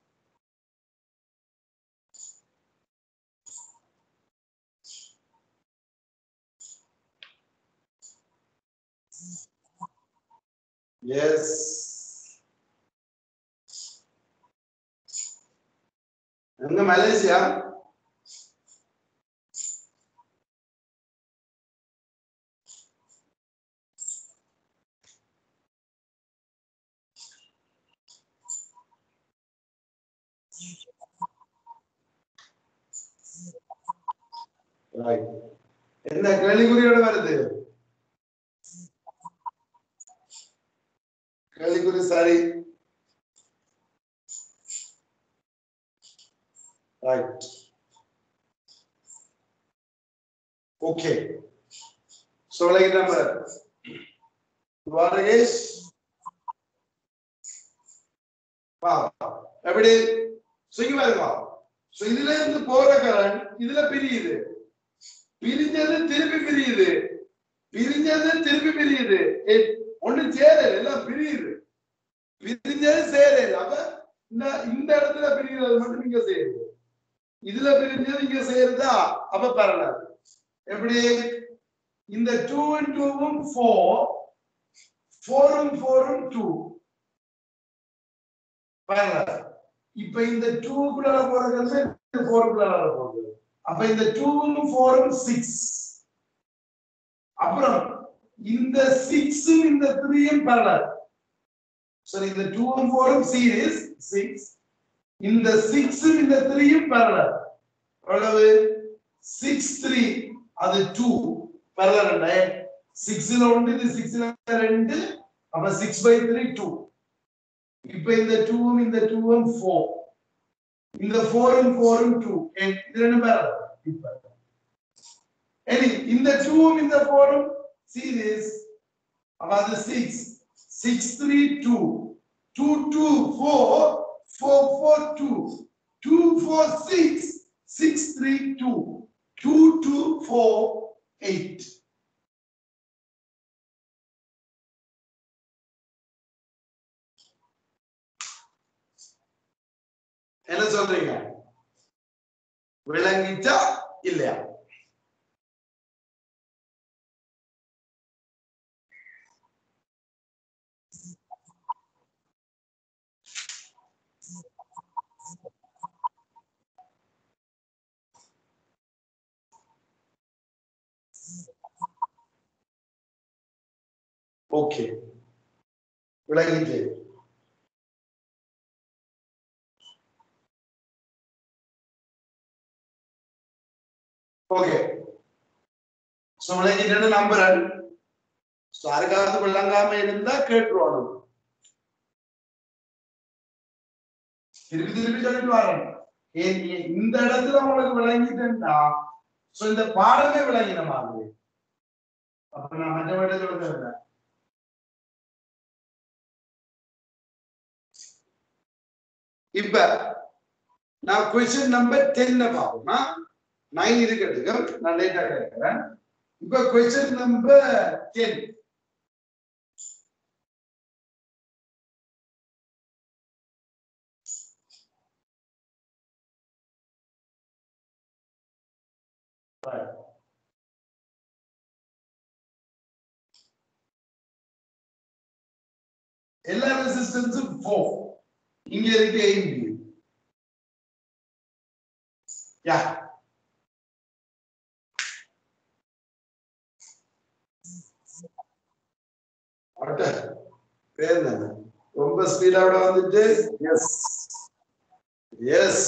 Yes. எங்க மலேசியா Right. என்ன கேள்விக்குறியோட வருது கேள்விக்குறி சரி right okay So like number. Vargesh. Wow. எப்படி சுங்கி பாருங்க சோ இதுல இருந்து போற கரண்ட் இதுல பிரியுது பிரிஞ்சது திருப்பி பிரியுது பிரிஞ்சது திருப்பி பிரியுது ஏய், ஒண்ணும் சேரல எல்லாம் பிரியுது பிரிஞ்சது சேரல அப்ப இந்த இந்த இடத்துல பிரிகிறது மட்டும் இங்க சேருது இதுல பிரிஞ்சது இங்க சேருதா அப்ப பரவாயில்ல எப்படி இந்த டூ டூவும் ஃபோர் ஃபோரும் ஃபோரும் டூ பரவாயில்ல இப்ப இந்த டூக்குள்ள போறது ஃபோருக்குள்ள போகுது அப்ப இந்த டூவும் ஃபோரும் சிக்ஸ் அப்புறம் இந்த சிக்ஸும் இந்த த்ரீயும் பரவாயில்ல சரி இந்த டூவும் ஃபோரும் சீரீஸ் சிக்ஸ் இந்த சிக்ஸும் இந்த த்ரீயும் பரவாயில்ல எவ்வளவு சிக்ஸ் த்ரீ அது டூ பரவாயில்ல சிக்ஸ்ல ஒன்று இது சிக்ஸ்ல ரெண்டு அப்ப சிக்ஸ் பை த்ரீ டூ இப்ப இந்த டூவும் இந்த டூவும் ஃபோர் இந்த ஃபோரும் ஃபோரும் டூ இது ரெண்டு பேர் இப்ப இனி இந்த டூவும் இந்த ஃபோரும் சீரீஸ் அப்ப அது six six three two two two four four four two two four six six three two two two four eight என்ன சொல்றீங்க விளங்கிச்சா இல்லையா ஓகே விளங்கிச்சு ஓகே சோ விளங்கிட்டு நம்புறேன் சோ யாருக்காவது விளங்காம இருந்தா கேட்டுருவானு திருப்பி திருப்பி சொல்லிட்டு வரேன் ஏன் ஏன் இந்த இடத்துல உங்களுக்கு விளங்கிட்டேன்னா சோ இந்த பாடமே விளங்கின மாதிரி அப்ப நான் மற்ற விட சொல்ல இப்ப நான் கொஸ்டின் நம்பர் டென்ன பார்ப்போமா நைன் இருக்கிறதுக்கு நான் லேட்டா கேட்கிறேன் இப்ப கொஸ்டின் நம்பர் டென் எல்லா ரெசிஸ்டன்ஸும் ஃபோர் இங்க இருக்கு எயிட் யா அட்ட பேர் என்ன ரொம்ப ஸ்பீடாவோட வந்துட்டு எஸ் எஸ்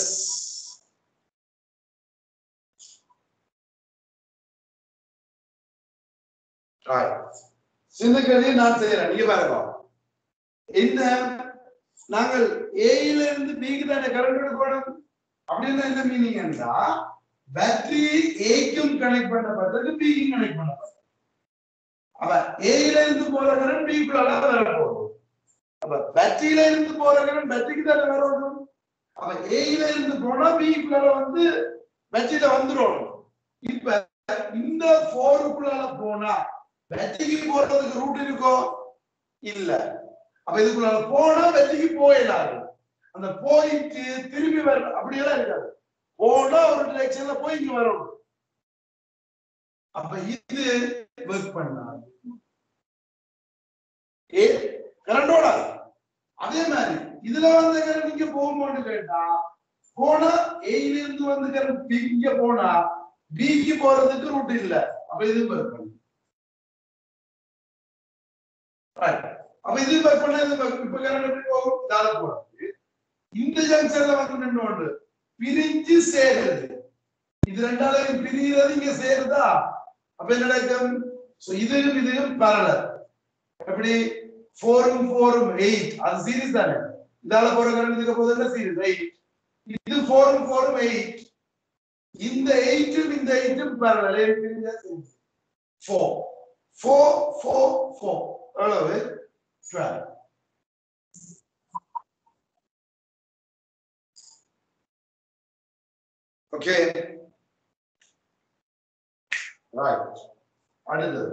சின்ன கேள்வியை நான் செய்யறேன் நீங்க பாருங்க இந்த நாங்கள் ஏயில இருந்து பிக்கு தானே கரண்ட் எடுக்கணும் அப்படின்னு என்ன மீனிங் என்றா பேட்டரி ஏக்கும் கனெக்ட் பண்ணப்பட்டது பிக்கும் கனெக்ட் பண்ணப்பட்டது அப்ப ஏயில இருந்து போற கரண்ட் பிக்குள்ள வர போகும் அப்ப பேட்டரியில இருந்து போற கரண்ட் பேட்டரிக்கு தானே வரணும் அப்ப ஏயில இருந்து போனா பிக்குள்ள வந்து பேட்டரியில வந்துடும் இப்ப இந்த போருக்குள்ள போனா பேட்டரிக்கு போறதுக்கு ரூட் இருக்கோ இல்ல அப்ப இதுக்குள்ள போனா வெற்றிக்கு போயிடாது அந்த போயிட்டு திரும்பி வர அப்படியெல்லாம் இருக்காது போனா ஒரு டிரெக்ஷன்ல போய் இங்க வரணும் அப்ப இது ஒர்க் பண்ணாது ஏ கரண்டோட அதே மாதிரி இதுல வந்த கரண்ட் இங்க போகும்போது கேட்டா போனா ஏல இருந்து வந்து கரண்ட் பி இங்க போனா பிக்கு போறதுக்கு ரூட் இல்ல அப்ப இது ஒர்க் பண்ணும் Right. அப்ப இது ஒர்க் பண்ணா இது work- இப்ப கரண்ட் எப்படி போகும் இதால போறது இந்த ஜங்ஷன்ல வந்து நின்று பிரிஞ்சு சேருது இது ரெண்டாலையும் பிரிகிறது இங்க சேருதா அப்ப என்ன நடக்கும் சோ இதுவும் இதுவும் பரல எப்படி ஃபோரும் ஃபோரும் எயிட் அது சீரிஸ் தானே இதால போற கரண்ட் இதுக்கு போதுன்னா சீரிஸ் எயிட் இது ஃபோரும் ஃபோரும் எயிட் இந்த எயிட்டும் இந்த எயிட்டும் பரல பிரிஞ்சா ஃபோர் ஃபோர் ஃபோர் ஃபோர் எவ்வளவு டுவெல் ஓகே ரைட் அடுத்தது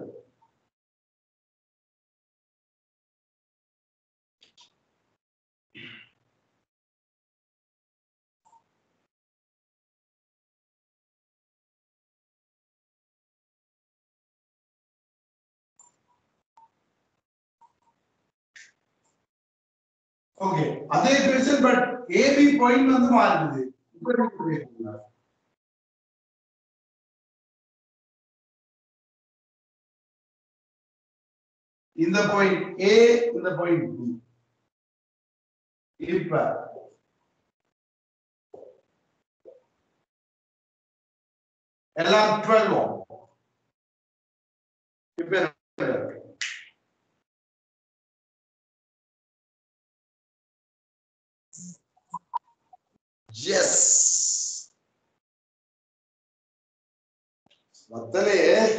ஓகே அதே கொஸ்டின் பட் ஏபி பாயிண்ட் வந்து மாறுது இப்ப நீங்க கேக்குறீங்க. இந்த பாயிண்ட் ஏ இந்த பாயிண்ட் பி இப்ப எல்லாம் 12 ஓம் இப்ப என்ன இருக்கு? S மத்தலே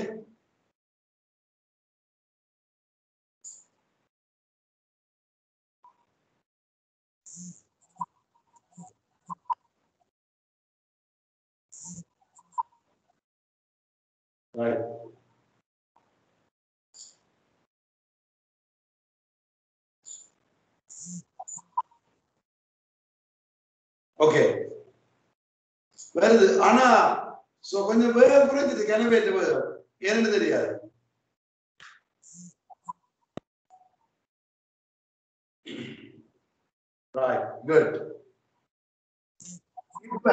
Right. ஓகே வருது ஆனா சோ கொஞ்சம் வேற புரிஞ்சுது கிணவேற்று வேறு ஏன்னு தெரியாது ரைட் குட் இப்ப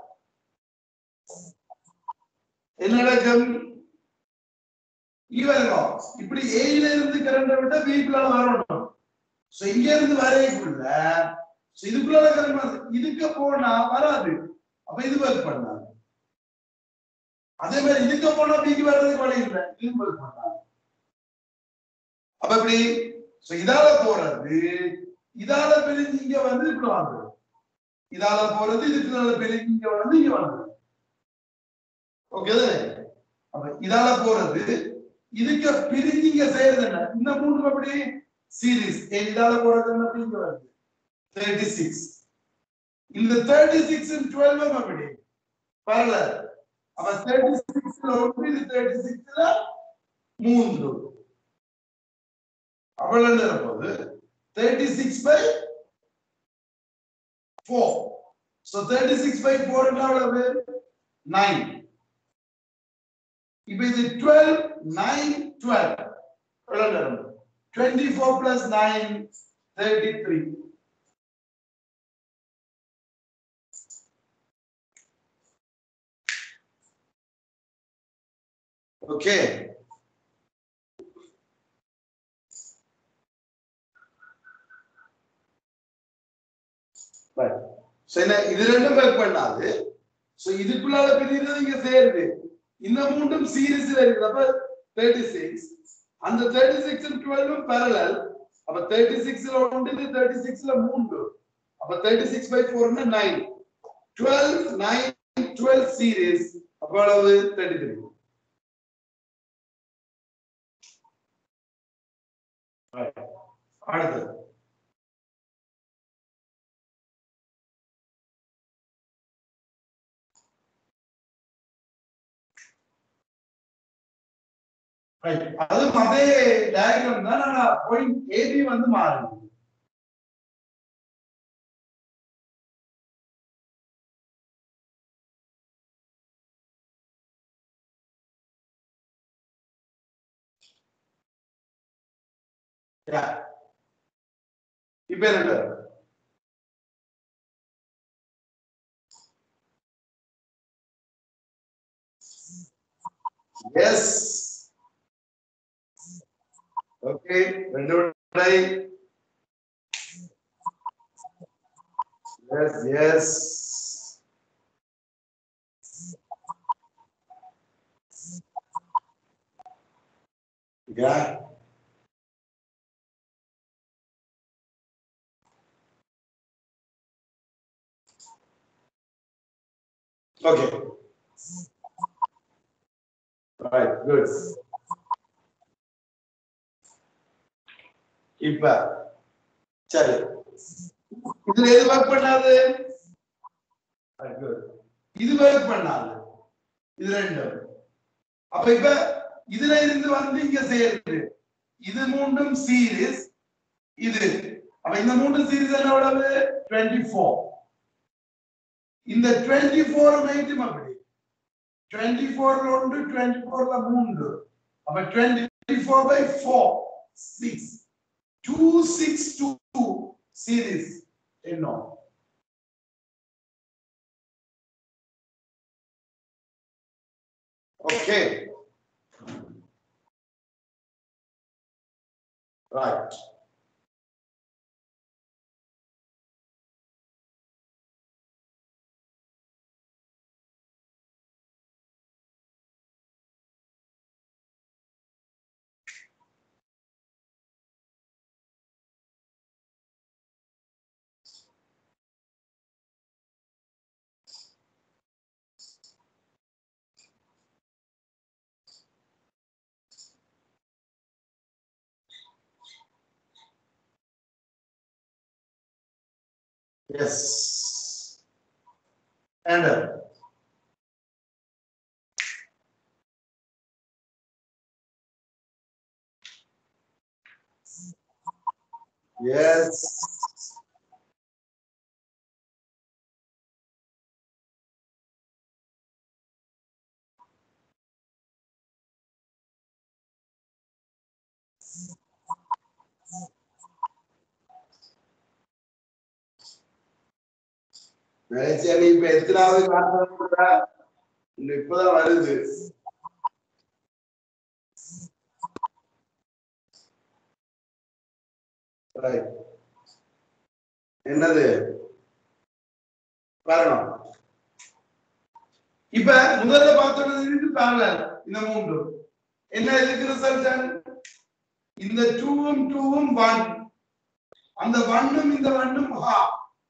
என்ன நடக்கும் இவங்க இப்படி ஏயில இருந்து கரண்ட விட்டா பிக்குள்ள வரணும் சோ இங்க இருந்து வரைக்குள்ள so இதுக்குள்ள கரண்ட் இதுக்கு போனா வராது அப்ப இது ஒர்க் பண்ணாது அதே மாதிரி இதுக்கு போனா பிக்கு வர்றதுக்கு வழி இல்லை இது ஒர்க் பண்ணாது அப்ப இப்படி சோ இதால போறது இதால பிரிஞ்சு இங்க வந்து இப்படி வந்துடும் இதால போறது இதுக்கு பிரிஞ்சு இங்க வந்து இங்க வந்துடும் ஓகே அப்ப இதால போறது இதுக்கு பிரிஞ்சு இங்க செய்யறது என்ன இந்த மூன்று அப்படி சீரிஸ் இதால போறது என்ன இங்க வருது தேர்ட்டி சிக்ஸ் இந்த தேர்ட்டி சிக்ஸ் டுவெல் அப்படி பரல அப்ப தேர்ட்டி சிக்ஸ்ல ஒன்று இது தேர்ட்டி சிக்ஸ்ல மூன்று அவ்வளவு என்ன போகுது thirty six by four so thirty six by four எவ்வளவு நைன் இப்ப இது டுவெல் நைன் டுவெல் எவ்வளவு நேரம் twenty four plus nine thirty three okay so என்ன இது ரெண்டும் ஒர்க் பண்ணாது சோ இதுக்குள்ளால பிரிகிறது இங்க சேருது இந்த மூன்றும் சீரிஸ்ல இருக்கிறப்ப தேர்ட்டி சிக்ஸ் அந்த தேர்ட்டி சிக்ஸ் டுவெல்வும் பேரலல் அப்ப தேர்ட்டி சிக்ஸ்ல ஒன்று இது தேர்ட்டி சிக்ஸ்ல மூன்று அப்ப தேர்ட்டி சிக்ஸ் பை ஃபோர்னா nine twelve nine twelve series அவ்வளவு தேர்ட்டி த்ரீ அடுத்தது Right. அதுவும் அதே டயக்ராம் தான் ஆனா பாயிண்ட் ஏபி வந்து மாறுது Yeah. இப்ப என்ன எஸ் ஓகே ரெண்டு விடை yes yes Yeah. Okay. Right, good. இப்ப சரி இதுல எது ஒர்க் பண்ணாது Good. இது ஒர்க் பண்ணாது இது ரெண்டும் அப்ப இப்ப இதுல இருந்து வந்து இங்க சேருது இது மூன்றும் சீரிஸ் இது அப்ப இந்த மூன்று சீரிஸ் என்ன எவ்வளவு டுவெண்ட்டி ஃபோர் இந்த டுவெண்ட்டி ஃபோர் நைட்டும் அப்படி டுவெண்ட்டி ஃபோர்ல ஒன்று டுவெண்ட்டி ஃபோர்ல மூன்று அப்ப twenty four by four six two six two series என்ன Okay. Right. Yes. And uh, yes. நினைச்சேன் நீ இப்ப எத்தனாவது காட்டுறா இப்பதான் வருது Right. என்னது வரணும் இப்ப முதல்ல பார்த்தோம் இது parallel இந்த மூன்று என்ன இதுக்கு ரிசல்ட் இந்த டூவும் டூவும் ஒன் அந்த ஒன்னும் இந்த ஒன்னும் ஹாஃப்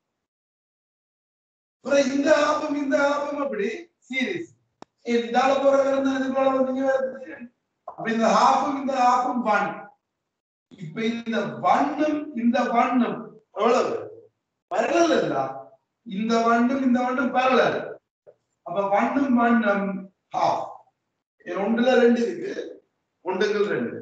அப்புறம் இந்த ஆப்பம் இந்த ஆப்பம் அப்படி சீரிஸ் இதால போற வேற இதுக்குள்ள வந்தீங்க வேற அப்ப இந்த ஹாஃபும் இந்த ஹாஃபும் ஒன் இப்ப இந்த ஒன்னும் இந்த ஒன்னும் எவ்வளவு பரலல் இல்ல இந்த ஒன்னும் இந்த ஒன்னும் பரலல் அப்ப ஒன்னும் ஒன்னும் ஹாஃப் ஒன்றுல ரெண்டு இருக்கு ஒன்றுகள் ரெண்டு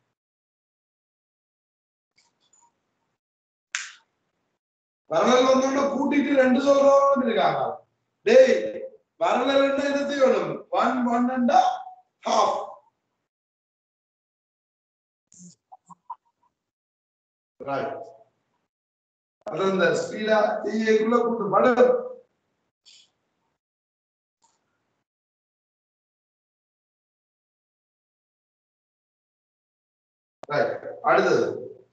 பரலல் வந்தோட கூட்டிட்டு ரெண்டு சொல்றவங்க இருக்காங்க டேய் பரலல் என்ன செய்யணும் ஒன் ஒன்னுண்டா ஹாஃப் ரைட் அது அந்த ஸ்பீடா செய்யக்குள்ள கூட்டு படம் ரைட் அடுத்தது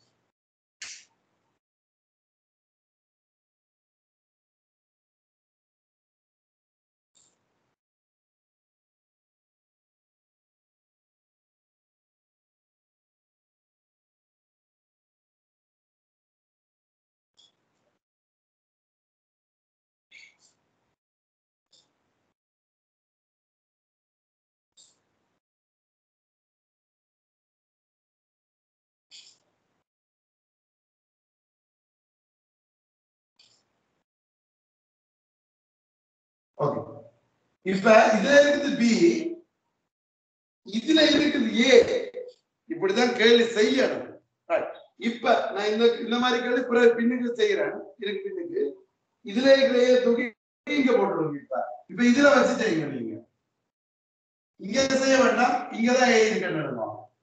ஓகே இப்ப இதுல இருக்குது பி இதுல இருக்குது ஏ இப்படிதான் கேள்வி செய்யணும் Right. இப்ப நான் இந்த இந்த மாதிரி கேள்வி பிறகு பின்னுக்கு செய்யறேன் இதுக்கு பின்னுக்கு இதுல இருக்கிற ஏ தூக்கி இங்க போட்டுருங்க இப்ப இப்ப இதுல வச்சு செய்யுங்க நீங்க இங்க செய்ய வேண்டாம் இங்கதான் ஏ இருக்கணும்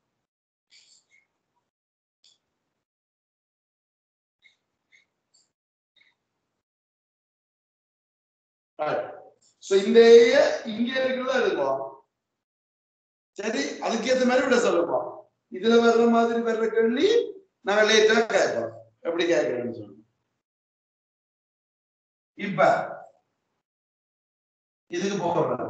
சோ இந்த ஏ இங்க இருக்கிறதா இருக்கும் சரி அதுக்கேத்த மாதிரி விட சொல்லுவோம் இதுல வர்ற மாதிரி வர்ற கேள்வி நாங்க லேட்டா கேட்போம் எப்படி கேட்கறேன்னு சொல்லி இப்ப இதுக்கு போடுறேன்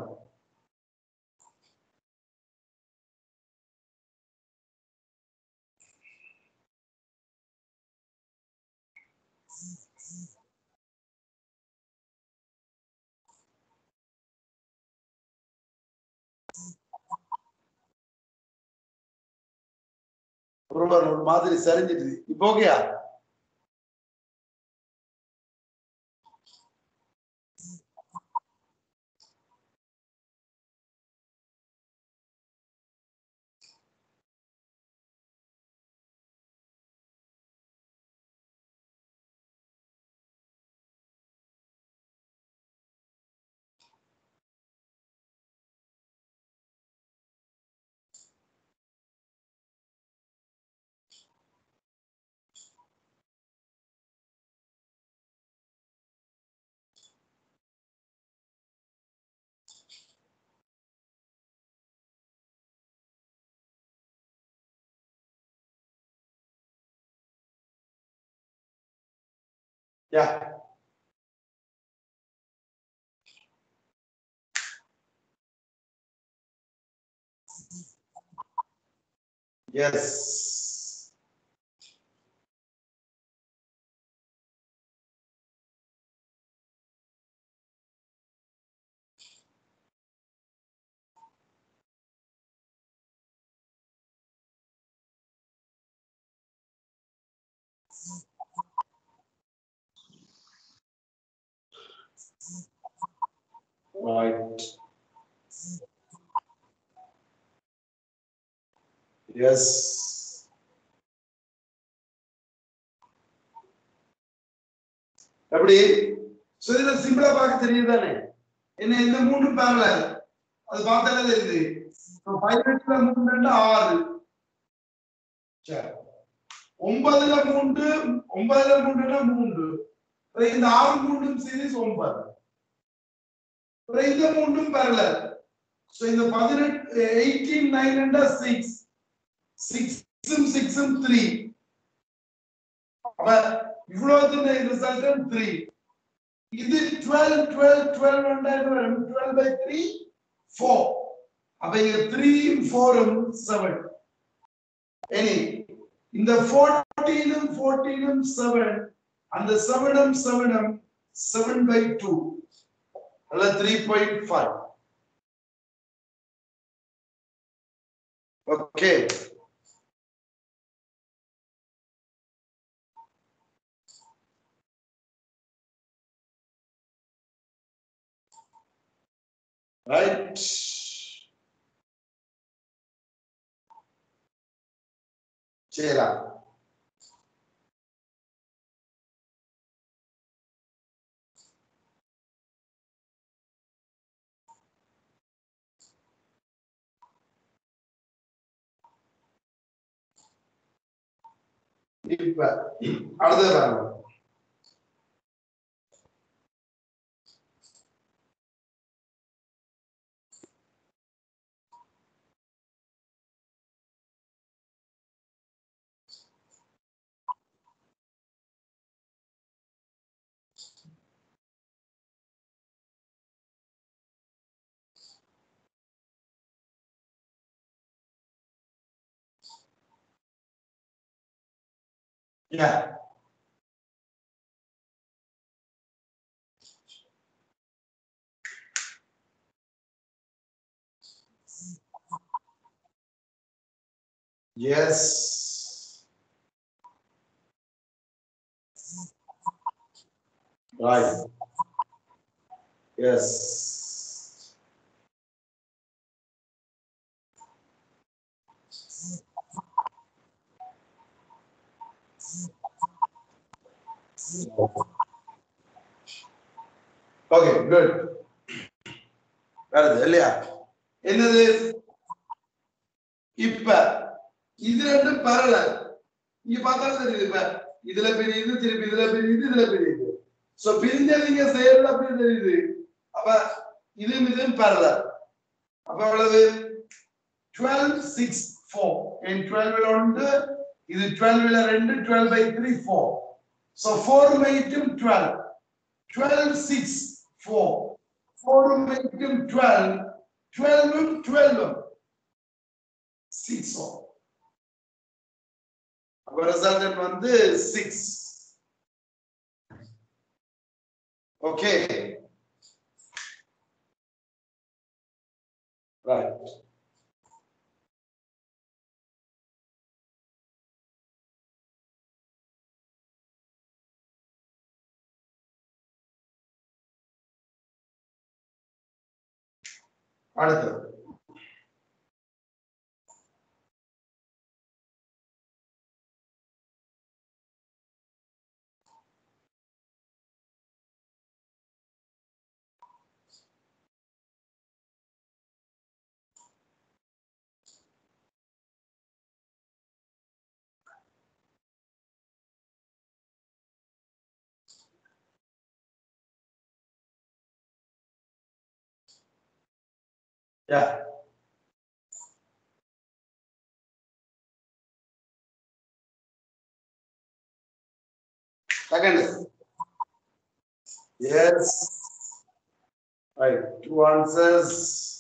ஒருவர் ஒரு மாதிரி சரிஞ்சிட்டு இப்போ ஓகேயா யா எஸ் Right. Yes. எப்படி சோ இதுல சிம்பிளா பார்க்க தெரியுது தானே என்ன இந்த மூணு பேரலல் அது பார்த்தாலே தெரியுது பதினெட்டுல மூணுன்னா ஆறு சரி ஒன்பதுல மூன்று ஒன்பதுல மூன்றுனா மூன்று அப்புறம் இந்த ஆறு மூன்றும் சீரிஸ் ஒன்பது அப்புறம் இந்த மூன்றும் பேரலல் சோ இந்த பதினெட்டு எயிட்டீன் நைன் சிக்ஸ் சிக்ஸும் சிக்ஸும் த்ரீ அப்ப இவ்வளவு ரிசல்ட் த்ரீ இது டுவெல் டுவெல் டுவெல் வரும் டுவெல் பை த்ரீ ஃபோர் அப்ப இங்க த்ரீயும் ஃபோரும் செவன் எனி இந்த ஃபோர்டீனும் ஃபோர்டீனும் செவன் அந்த செவனும் செவனும் செவன் பை டூ அல்ல three point five okay right செய்யலாம் இப்ப அடுத்தது பாருங்க Yeah. Yes. Right. Yes. Okay good வருது இல்லையா என்னது இப்ப இது ரெண்டும் பரல இங்க பார்த்தாலும் தெரியுது இப்ப இதுல பிரியுது திருப்பி இதுல பிரியுது இதுல பிரியுது சோ பிரிஞ்சவங்க செயல் அப்படி தெரியுது அப்ப இதுவும் இதுவும் பரல அப்ப எவ்வளவு twelve six four n twelve ஒன்று இது டுவெல் ரெண்டு twelve by three four so four மைட்டும் twelve twelve six four four மைட்டும் டுவெல் டுவெல்வும் டுவெல்வும் சிக்ஸ் அப்ப ரிசல்ட் வந்து சிக்ஸ் ஓகே ரைட் அடுத்தது Yeah. Second. Yes. Right. Two answers.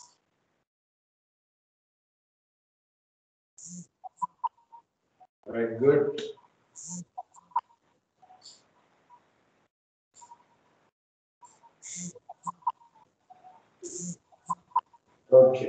Very good. Okay.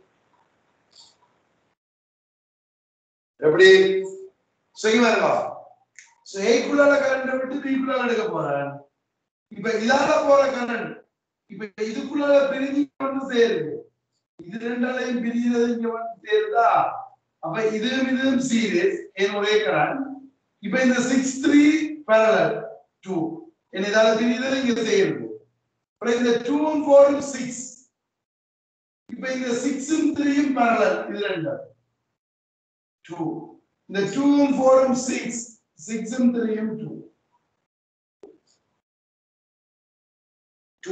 எப்படி செய்ய பாருங்க சோ ஏக்குள்ளால கரண்ட் விட்டு பிக்குள்ளால எடுக்க போறேன் இப்ப இதால போற கரண்ட் இப்ப இதுக்குள்ளால பிரிஞ்சு வந்து சேருது இது ரெண்டாலையும் பிரிகிறது இங்க வந்து சேருதா அப்ப இதுவும் இதுவும் சீரியஸ் என் ஒரே கரண்ட் இப்ப இந்த six three parallel two n இதால பிரிகிறது இங்க சேருது அப்புறம் இந்த டூவும் ஃபோரும் சிக்ஸ் இப்ப இந்த சிக்ஸும் த்ரீயும் பேரலல் இது ரெண்டும் டூ இந்த டூவும் ஃபோரும் சிக்ஸ் சிக்ஸும் த்ரீயும் டூ டூ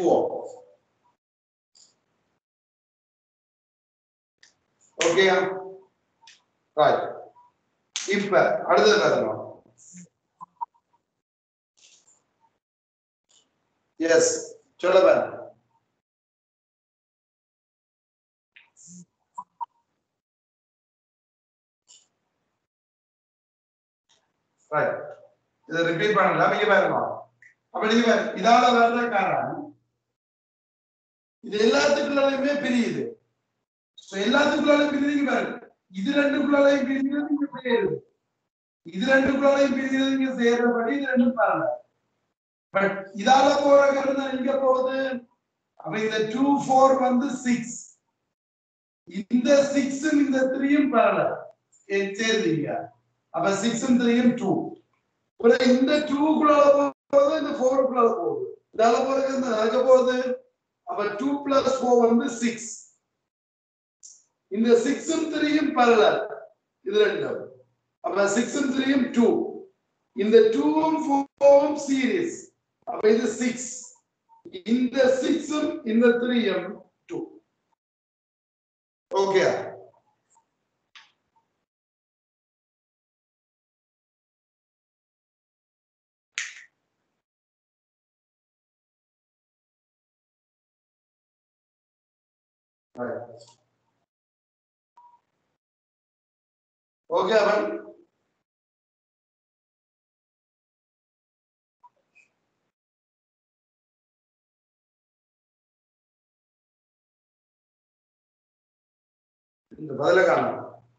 ஓகே ரைட் இப்ப அடுத்தது பாருங்க எஸ் சொல்ல பாருங்க ரைட் இதை ரிப்பீட் பண்ணலாம் இங்க பாருங்க அப்ப நீங்க பாருங்க, இதால வர்ற காரணம் இது எல்லாத்துக்குள்ளாலையுமே பிரியுது So, எல்லாத்துக்குள்ளாலையும் பிரியுது பாருங்க இது ரெண்டுக்குள்ளாலையும் பிரிகிறது இங்க சேருது இது ரெண்டுக்குள்ளாலையும் பிரிகிறது இங்க சேர்றபடி இது ரெண்டும் பாருங்க பட் இதால போற கருந்தா இங்க போகுது அப்ப இந்த டூ ஃபோர் வந்து சிக்ஸ் இந்த சிக்ஸும் இந்த த்ரீயும் பரல சேர்ந்தீங்க அப்ப சிக்ஸும் த்ரீயும் டூ அப்புறம் இந்த டூக்குள்ளால போகுது இந்த ஃபோருக்குள்ளால போகுது இதால போறது இந்த நடக்க போகுது அப்ப டூ பிளஸ் ஃபோர் வந்து சிக்ஸ் இந்த சிக்ஸும் த்ரீயும் பரல இது ரெண்டும் அப்ப சிக்ஸும் த்ரீயும் டூ இந்த டூவும் ஃபோரும் சீரியஸ் அப்ப இது சிக்ஸ் இந்த சிக்ஸும் இந்த த்ரீயும் டூ ஓகே ஓகே அவன் இந்த பதில காணும்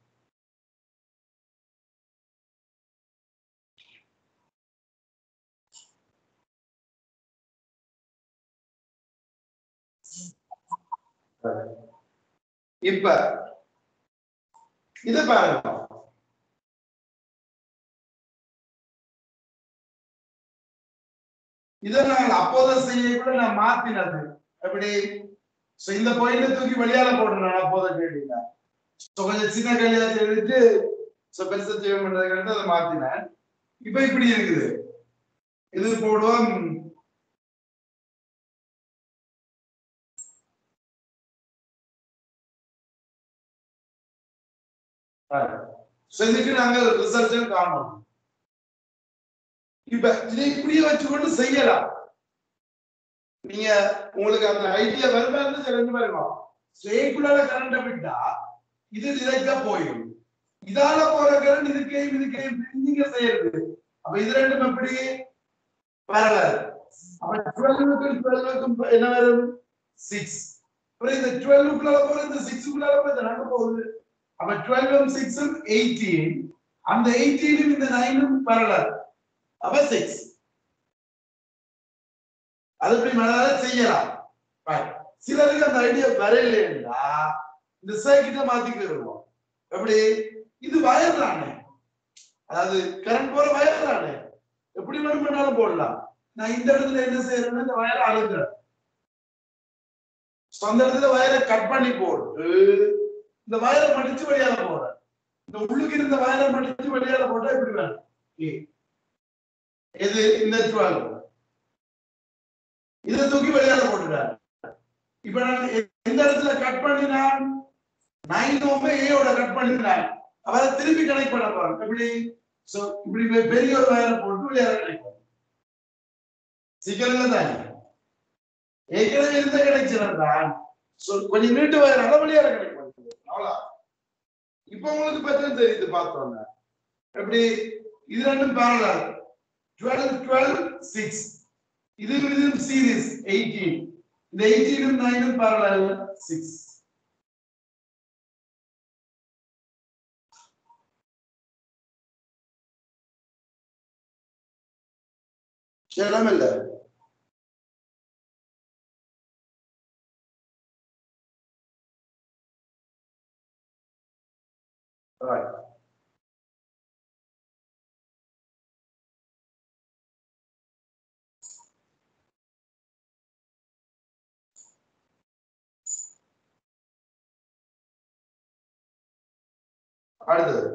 இப்ப இத பாருங்க இதை நான் அப்போதை செய்யக்கூட நான் மாத்தினது எப்படி சோ இந்த பாயிண்ட தூக்கி வெளியால போடுறேன் நான் அப்போதை கேட்டீங்க சோ கொஞ்சம் சின்ன கையில எழுதிட்டு சோ பெருசா செய்ய பண்றதுக்கு அதை மாத்தினேன் இப்ப இப்படி இருக்குது இது போடுவோம் சோ இதுக்கு நாங்கள் ரிசல்ட் காணணும் இப்ப இதை இப்படியே வச்சுக்கொண்டு செய்யலாம் நீங்க உங்களுக்கு அந்த ஐடியா வருமா இருந்து தெரிஞ்சு பாருங்க ஸ்ட்ரெயிக்குள்ளால கரண்ட் விட்டா இது டிரெக்டா போயிடும் இதால போற கரண்ட் இதுக்கையும் இதுக்கையும் நீங்க செய்யறது அப்ப இது ரெண்டும் எப்படி பரலல் அப்ப டுவெல்வுக்கும் டுவெல்வுக்கும் என்ன வரும் சிக்ஸ் அப்புறம் இந்த டுவெல்வுக்குள்ளால போற இந்த சிக்ஸுக்குள்ளால போய் இந்த ரெண்டு போகுது அப்ப டுவெல்வும் சிக்ஸும் எயிட்டீன் அந்த எயிட்டீனும் இந்த நைனும் பரலல் அப்ப சிக்ஸ் அது இப்படி மனதால செய்யலாம் Right. சிலருக்கு அந்த ஐடியா வரையிலேண்டா இந்த சர்க்கிட்ட மாத்திக்கிடுவோம் எப்படி இது வயர் தானே அதாவது கரண்ட் போற வயர் தானே எப்படி வேணும் பண்ணாலும் போடலாம் நான் இந்த இடத்துல என்ன செய்யறேன்னா இந்த வயரை அழுகுறேன் சொந்த இடத்துல வயரை கட் பண்ணி போட்டு இந்த வயரை மடிச்சு வெளியால போறேன் இந்த உள்ளுக்கு இருந்த வயரை மடிச்சு வெளியால போட்டா இப்படி வேணும் ஏ. இது இந்த டுவெல் இதை தூக்கி வெளியால போட்டுட்டாரு இப்ப நான் எ- எந்த இடத்துல கட் பண்ணினான் நைன் ஓமே ஏயோட கட் பண்ணினான் அவரை திருப்பி கனெக்ட் பண்ண போறேன் எப்படி சோ இப்படி பெ- பெரிய ஒரு வயரை போட்டு வெளியால கனெக்ட் பண்ண சிக்கல் தானே ஏற்கனவே இருந்த கனெக்ஷன் தான் சோ கொஞ்சம் நீட்டு வயர் அதை வெளியால கனெக்ட் பண்ணுறது அவ்வளோ இப்ப உங்களுக்கு பற்றி தெரியுது பார்த்தோம்னா எப்படி இது ரெண்டும் parallel 12 12 6 இது இதுவும் சீரிஸ் 18 இந்த 18 உம் 9 உம் parallel 6 சேலம் இல்ல Right. அடுத்தது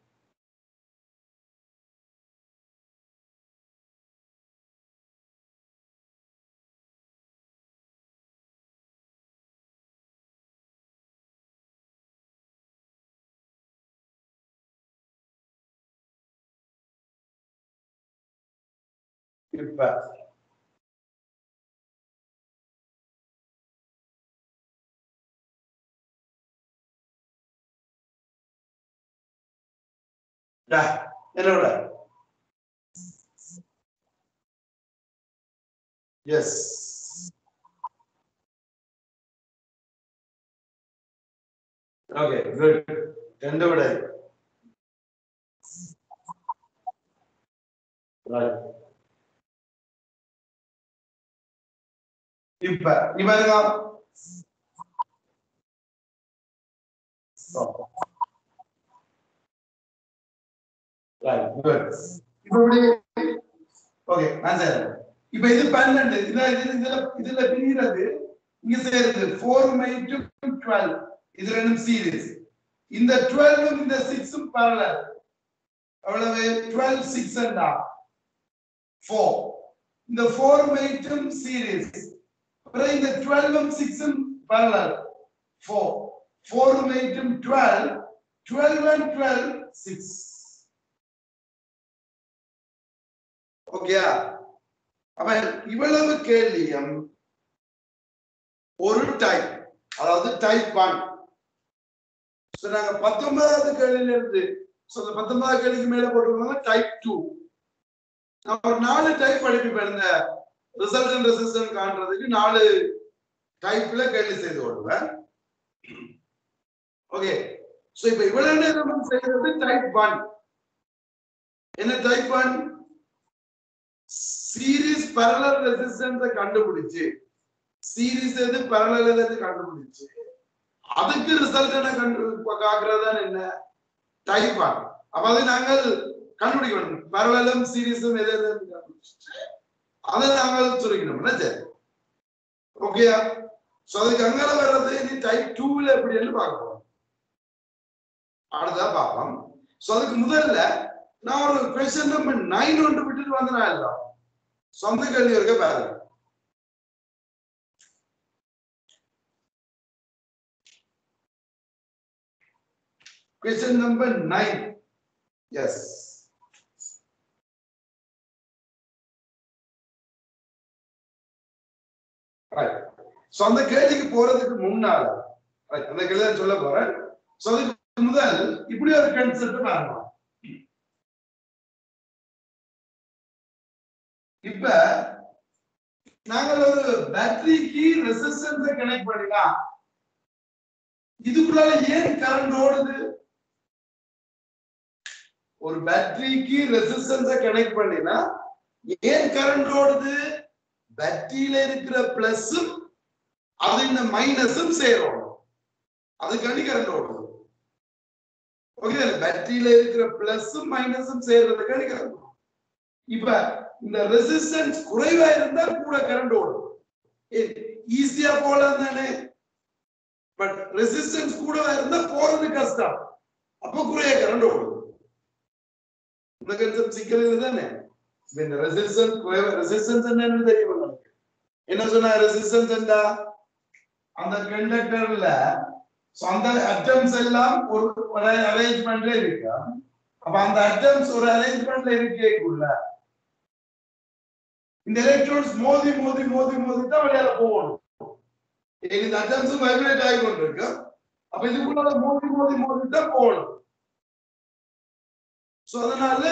இப்ப டா, என்னோட எஸ் ஓகே குட் ரெண்டு விட Right. இப்ப நீ பாருங்க Right, good. இப்ப எப்படி ஓகே நான் செய்றேன் இப்ப இது பன்னெண்டு இதுல இதுல இதுல இதுல பிரிகிறது இங்க சேருது ஃபோர் மை டு டுவெல் இது ரெண்டும் சீரிஸ் இந்த டுவெல்வும் இந்த சிக்ஸும் parallel அவ்வளவு டுவெல் சிக்ஸ் அண்டா ஃபோர் இந்த ஃபோர் மைட்டும் சீரிஸ் அப்புறம் இந்த டுவெல்வும் சிக்ஸும் parallel ஃபோர் ஃபோர் மைட்டும் twelve twelve and twelve six ஓகேயா அப்ப இவ்வளவு கேள்வியும் ஒரு டைப் அதாவது டைப் ஒன் சோ நாங்க பத்தொன்பதாவது கேள்வியில இருந்து சோ அந்த பத்தொன்பதாவது கேள்விக்கு மேல போட்டுருக்காங்க டைப் டூ நான் ஒரு நாலு டைப் படிப்பேன் இந்த ரிசல்ட் அண்ட் ரெசிஸ்டன்ட் காண்றதுக்கு நாலு டைப்ல கேள்வி செய்து கொள்வேன் ஓகே சோ இப்ப இவ்வளவு நேரம் நம்ம செய்யறது டைப் ஒன் என்ன type one series parallel resistance கண்டுபிடிச்சு சீரிஸ் எது parallel எது கண்டுபிடிச்சு அதுக்கு ரிசல்ட் என்ன கண்டு காக்குறது என்ன டைப் ஒன் அப்ப அது நாங்கள் கண்டுபிடிக்கணும் பரவலும் சீரிஸும் எது எது கண்டுபிடிச்சிட்டு அதை நாங்கள் சுருக்கணும் சரி ஓகேயா சோ அதுக்கு அங்கால வர்றது நீ டைப் டூல எப்படின்னு பார்க்க போறோம் அடுத்ததா பார்ப்போம் சோ அதுக்கு முதல்ல நான் ஒரு கொஸ்டின் நம்பர் நைன் ஒன்று விட்டுட்டு வந்தனா இல்ல சொந்த கேள்வி இருக்க பாருங்க Question number nine. Yes. Right. So அந்த கேள்விக்கு போறதுக்கு முன்னால right, அந்த கேள்வி தான் சொல்ல போறேன் So அதுக்கு முதல் இப்படி ஒரு கன்செப்ட் பாருங்க இப்ப நாங்கள் ஒரு பேட்டரிக்கு ரெசிஸ்டன்ஸை கனெக்ட் பண்ணினா இதுக்குள்ளால ஏன் கரண்ட் ஓடுது ஒரு பேட்டரிக்கு ரெசிஸ்டன்ஸ கனெக்ட் பண்ணினா ஏன் கரண்ட் ஓடுது பேட்டரியில இருக்கிற பிளஸும் அது இந்த மைனஸும் சேரும் அதுக்காண்டி கரண்ட் ஓடுது ஓகே பேட்டரியில இருக்கிற பிளஸும் மைனஸும் சேர்றதுக்காண்டி கரண்ட் இப்ப இந்த ரெசிஸ்டன்ஸ் குறைவா இருந்தா கூட கரண்ட் ஓடும் ஈஸியா போலாம் தானே பட் ரெசிஸ்டன்ஸ் கூடவா இருந்தா போறது கஷ்டம் அப்ப குறைய கரண்ட் ஓடும் இந்த கன்செப்ட் சிக்கல் இதுதானே இப்ப இந்த ரெசிஸ்டன்ஸ் குறைவா ரெசிஸ்டன்ஸ் என்னன்னு தெரியும் உங்களுக்கு என்ன சொன்னா ரெசிஸ்டன்ஸ் என்ன அந்த கண்டக்டர்ல அந்த அட்டம்ஸ் எல்லாம் ஒரு ஒரு அரேஞ்ச்மெண்ட்ல இருக்கு அப்ப அந்த அட்டம்ஸ் ஒரு அரேஞ்ச்மெண்ட்ல இருக்கேக்குள்ள இந்த எலக்ட்ரான்ஸ் மோதி மோதி மோதி மோதி தான் வெளியால போகணும் இந்த அட்டம்ஸ் வைப்ரேட் ஆகி கொண்டிருக்கு அப்ப இதுக்குள்ள மோதி மோதி மோதி தான் போகணும் சோ அதனால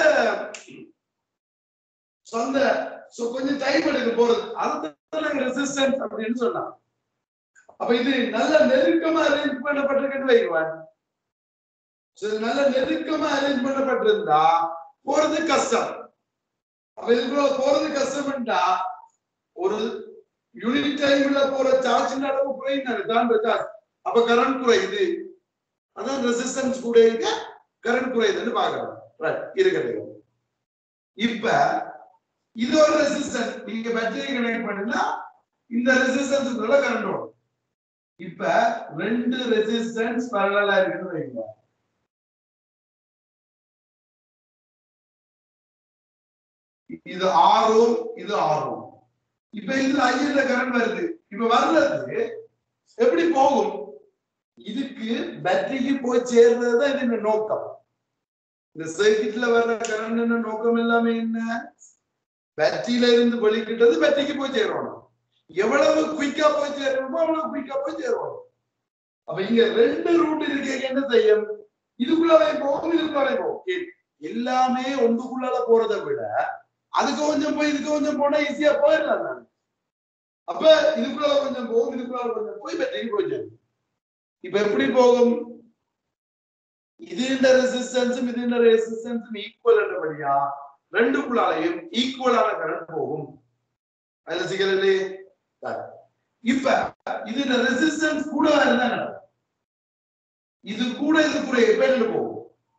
சோ அந்த சோ கொஞ்சம் டைம் எடுக்க போறது அதுதான் ரெசிஸ்டன்ஸ் அப்படின்னு சொன்னாங்க அப்ப இது நல்ல நெருக்கமா அரேஞ்ச் பண்ணப்பட்டிருக்குன்னு வைக்குவேன் நல்ல நெருக்கமா அரேஞ்ச் பண்ணப்பட்டிருந்தா போறது கஷ்டம் அப்ப இதுக்குள்ள போறது கஷ்டம்டா ஒரு யூனிட் டைம்ல போற சார்ஜ் அளவு குறையும் தான் சார்ஜ் அப்ப கரண்ட் குறையுது அதான் ரெசிஸ்டன்ஸ் கூட இருக்க கரண்ட் குறையுதுன்னு பாக்குறோம் இருக்கிறது இப்ப இது ஒரு ரெசிஸ்டன்ஸ் நீங்க பேட்டரி கனெக்ட் பண்ணினா இந்த ரெசிஸ்டன்ஸுக்குள்ள கரண்ட் வரும் இப்ப ரெண்டு ரெசிஸ்டன்ஸ் பரலலா இருக்குன்னு வைங்க இது ஆறும் இது ஆறும் இப்ப இதுல ஐயர்ல கரண்ட் வருது இப்ப வர்றது எப்படி போகும் இதுக்கு பேட்டரிக்கு போய் சேர்றதுதான் இது நோக்கம் இந்த சர்க்கிட்ல வர்ற கரண்ட் நோக்கம் எல்லாமே என்ன பேட்டரியில இருந்து வெளிக்கிட்டது பேட்டரிக்கு போய் சேரணும் எவ்வளவு குயிக்கா போய் சேரணுமோ அவ்வளவு குயிக்கா போய் சேருவோம் அப்ப இங்க ரெண்டு ரூட் இருக்கீங்க என்ன செய்யும் இதுக்குள்ளாலே போகும் இதுக்குள்ளாலே போகும் எல்லாமே ஒன்றுக்குள்ளால போறதை விட அதுக்கு கொஞ்சம் போய் இதுக்கு கொஞ்சம் போனா ஈஸியா போயிடலாம் நான் அப்ப இதுக்குள்ளால கொஞ்சம் போகும் இதுக்குள்ளால கொஞ்சம் போய் பேட்டரிக்கு போய் சேரும் இப்ப எப்படி போகும் இது இந்த ரெசிஸ்டன்ஸும் இது இந்த ரெசிஸ்டன்ஸும் ஈக்குவல் என்றபடியா ரெண்டுக்குள்ளாலையும் ஈக்குவலான கரண்ட் போகும் அதுல சிக்கல் இல்லையே இப்ப இது ரெசிஸ்டன்ஸ் கூட இருந்தா இது கூட இது கூட எப்ப ரெண்டு போகும்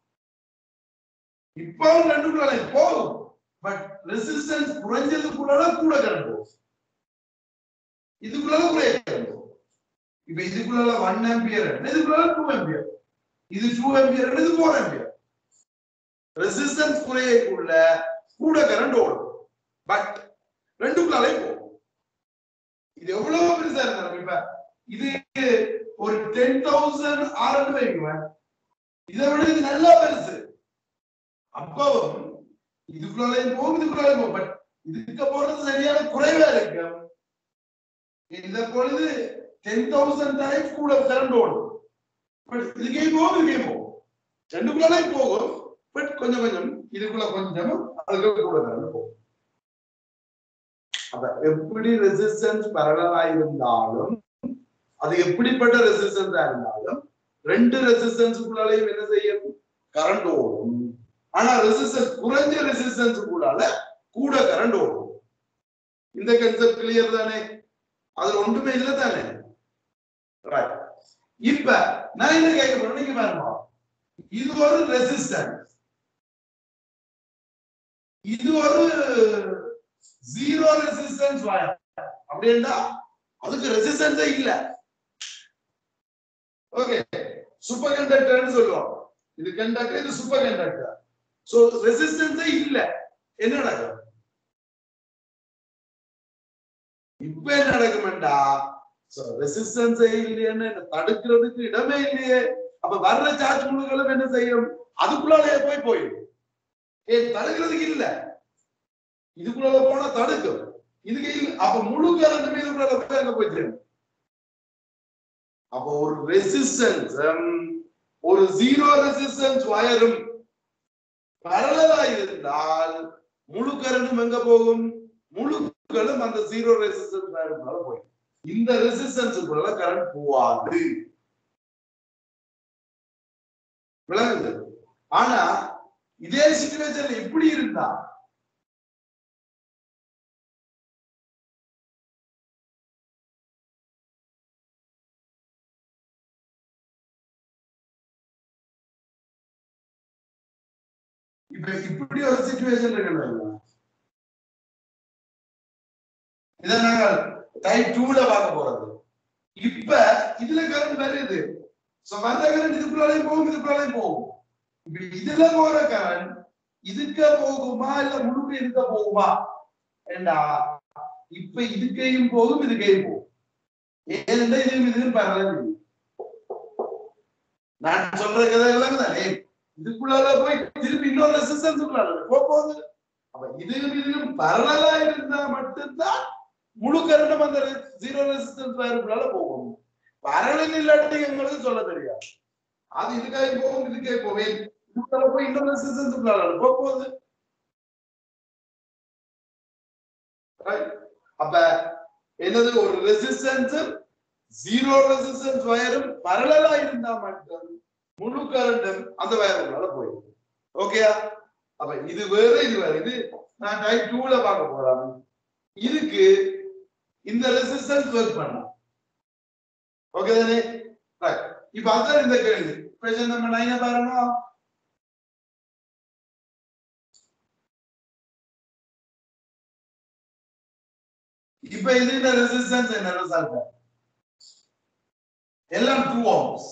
இப்பவும் ரெண்டுக்குள்ள போகும் பட் ரெசிஸ்டன்ஸ் குறைஞ்சதுக்குள்ள கூட கரண்ட் போகும் இதுக்குள்ள குறைய கரண்ட் போகும் இப்ப இதுக்குள்ள ஒன் ஆம்பியர் இதுக்குள்ள டூ ஆம்பியர் இது டூ ஆம்பியர் இது ஃபோர் ஆம்பியர் ரெசிஸ்டன்ஸ் குறையக்குள்ள கூட கரண்ட் ஓடும் பட் ரெண்டுக்குள்ளாலே போகும் இது எவ்வளவு பெருசா இருந்தாலும் இப்ப இது ஒரு டென் தௌசண்ட் ஆறு வைக்குவேன் இதை விட இது நல்லா பெருசு அப்பவும் இதுக்குள்ளாலே போகும் இதுக்குள்ளாலே போகும் பட் இதுக்கு போறது சரியான குறைவா இருக்கு இந்த பொழுது டென் தௌசண்ட் டைம்ஸ் கூட கரண்ட் ஓடும் பட் இதுக்கே போகும் இதுக்கே போகும் ரெண்டுக்குள்ளாலே போகும் பட் கொஞ்சம் கொஞ்சம் இதுக்குள்ள கொஞ்சம் அதுக்குள்ள கூட கரண்ட் போகும் அப்ப எப்படி ரெசிஸ்டன்ஸ் பரலலா இருந்தாலும் அது எப்படிப்பட்ட ரெசிஸ்டன்ஸா இருந்தாலும் ரெண்டு ரெசிஸ்டன்ஸுக்குள்ளாலையும் என்ன செய்யும் கரண்ட் ஓடும் ஆனா ரெசிஸ்டன்ஸ் குறைஞ்ச ரெசிஸ்டன்ஸுக்குள்ளால கூட கரண்ட் ஓடும் இந்த கன்செப்ட் கிளியர் தானே அதுல ஒன்றுமே இல்லை தானே இப்ப நான் என்ன கேட்க போறேன் நீங்க பாருங்க இது ஒரு ரெசிஸ்டன்ஸ் இது ஒரு ஜீரோ ரெசிஸ்டன்ஸ் வயர் அப்படின்னா அதுக்கு ரெசிஸ்டன்ஸே இல்ல ஓகே சூப்பர் கண்டக்டர்னு சொல்லுவோம் இது கண்டக்டர் இது சூப்பர் கண்டக்டர் சோ ரெசிஸ்டன்ஸே இல்ல என்ன நடக்கும் இப்ப என்ன நடக்குமெண்டா ரெசிஸ்டன்ஸே இல்லையன்னு தடுக்கிறதுக்கு இடமே இல்லையே அப்ப வர்ற சார்ஜ் முழுகளும் என்ன செய்யும் அதுக்குள்ளாலே போய் போயிடும் ஏ தடுக்கிறதுக்கு இல்ல இதுக்குள்ள போனா தடுக்கும் இதுக்கு இல்ல அப்ப முழு கரண்ட் இதுக்குள்ள போய் அங்க போய் சேரும் அப்ப ஒரு ரெசிஸ்டன்ஸ் ஒரு ஜீரோ ரெசிஸ்டன்ஸ் வயரும் பரலலா இருந்தால் முழு கரண்டும் எங்க போகும் முழுக்களும் அந்த ஜீரோ ரெசிஸ்டன்ஸ் வயருக்குள்ள போய் இந்த ரெசிஸ்டன்ஸுக்குள்ள கரண்ட் போவாது விளங்குது ஆனா இதே சிச்சுவேஷன் எப்படி இருந்தா இப்ப இப்படி ஒரு சுச்சுவேஷன் இருக்கு இதை நாங்கள் டைப் டூல பார்க்க போறது இப்ப இதுல கரண்ட் வருது சோ வந்த கரண்ட் இதுக்குள்ளாலையும் போகும் இதுக்குள்ளாலையும் போகும் இப்ப இதுல போற கரண்ட் இதுக்க போகுமா இல்ல முழுக்க இதுக்க போகுமா ஏண்டா இப்ப இதுக்கையும் போகும் இதுக்கையும் போகும் ஏனென்றா இதுவும் இதுவும் பரவாயில்ல நான் சொல்ற கதை விளங்குதானே இதுக்குள்ளால போய் திருப்பி இன்னொரு ரெசிஸ்டன்ஸுக்குள்ளால போக போகுது அப்ப இதுவும் இதுவும் பரலலா இருந்தா மட்டும்தான் முழு கரண்டும் அந்த ஜீரோ ரெசிஸ்டன்ஸ் வயருக்குள்ளால போகும் பரலல் இல்லாட்டி எங்களுக்கு சொல்ல தெரியாது அது இதுக்காக போகும் இதுக்கே போவேன் இதுக்குள்ள போய் இன்னொரு ரெசிஸ்டன்ஸுக்குள்ளால போக போகுது Right? அப்ப என்னது ஒரு ரெசிஸ்டன்ஸ் ஜீரோ ரெசிஸ்டன்ஸ் வயரும் பரலலா இருந்தா மட்டும் முழு கரண்டும் அந்த வயருக்குள்ளால போயிடும் ஓகேயா அப்ப இது வேற இது வேற இது நான் டைப் டூல பார்க்க போறேன் இதுக்கு இந்த ரெசிஸ்டன்ஸ் ஒர்க் பண்ணலாம் ஓகே தானே ரைட் இப்ப அதான் இந்த கேள்வி கொஸ்டின் நம்பர் நைன பாருங்க இப்ப இதுல ரெசிஸ்டன்ஸ் என்ன ரிசல்ட் எல்லாம் டூ ஓம்ஸ்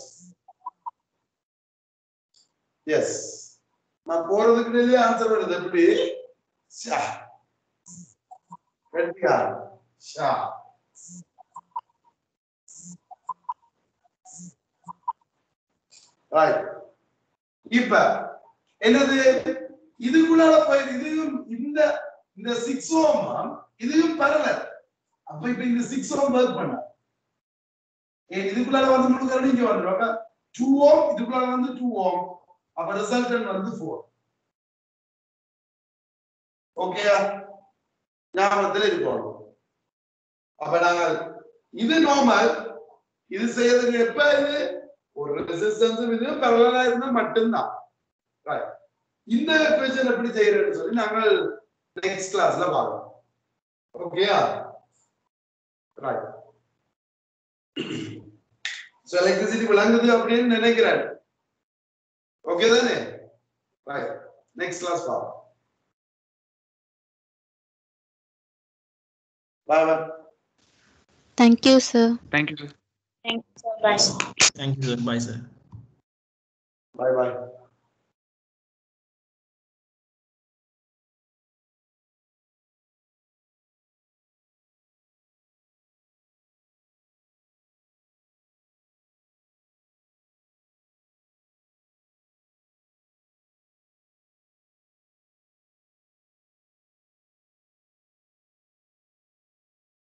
எஸ் நான் போறதுக்கு ஆன்சர் வருது எப்படி ஷா கட்டியா ஷா ரைட் இப்ப என்னது இதுக்குள்ளால போய் இதுவும் இந்த இந்த சிக்ஸ் ஓம் இதுவும் பரல அப்ப இப்ப இந்த சிக்ஸ் ஓம் ஒர்க் பண்ண ஏ இதுக்குள்ளால வந்து முழு கரண்ட் இங்க வந்துடும் டூ ஓம் இதுக்குள்ளால வந்து டூ ஓம் அப்ப ரிசல்டன் வந்து ஃபோர் ஓகேயா ஞாபகத்துல இருக்கணும் அப்ப நாங்க இது நார்மல் இது செய்யறதுக்கு எப்ப இது ஒரு ரெசிஸ்டன்ஸ் இது பரவலா இருந்தா மட்டும்தான் Right. இந்த கொஸ்டின் எப்படி செய்யறதுன்னு சொல்லி நாங்கள் நெக்ஸ்ட் கிளாஸ்ல பார்க்கலாம் ஓகேயா ரைட் சோ எலக்ட்ரிசிட்டி விளங்குது அப்படின்னு நினைக்கிறேன் ஓகே தானே ரைட் நெக்ஸ்ட் கிளாஸ் பார்க்கலாம் பாய் பாய் Thank you, sir. Thank you, sir. Thank you so much. Thank you, sir. Bye, sir. Bye bye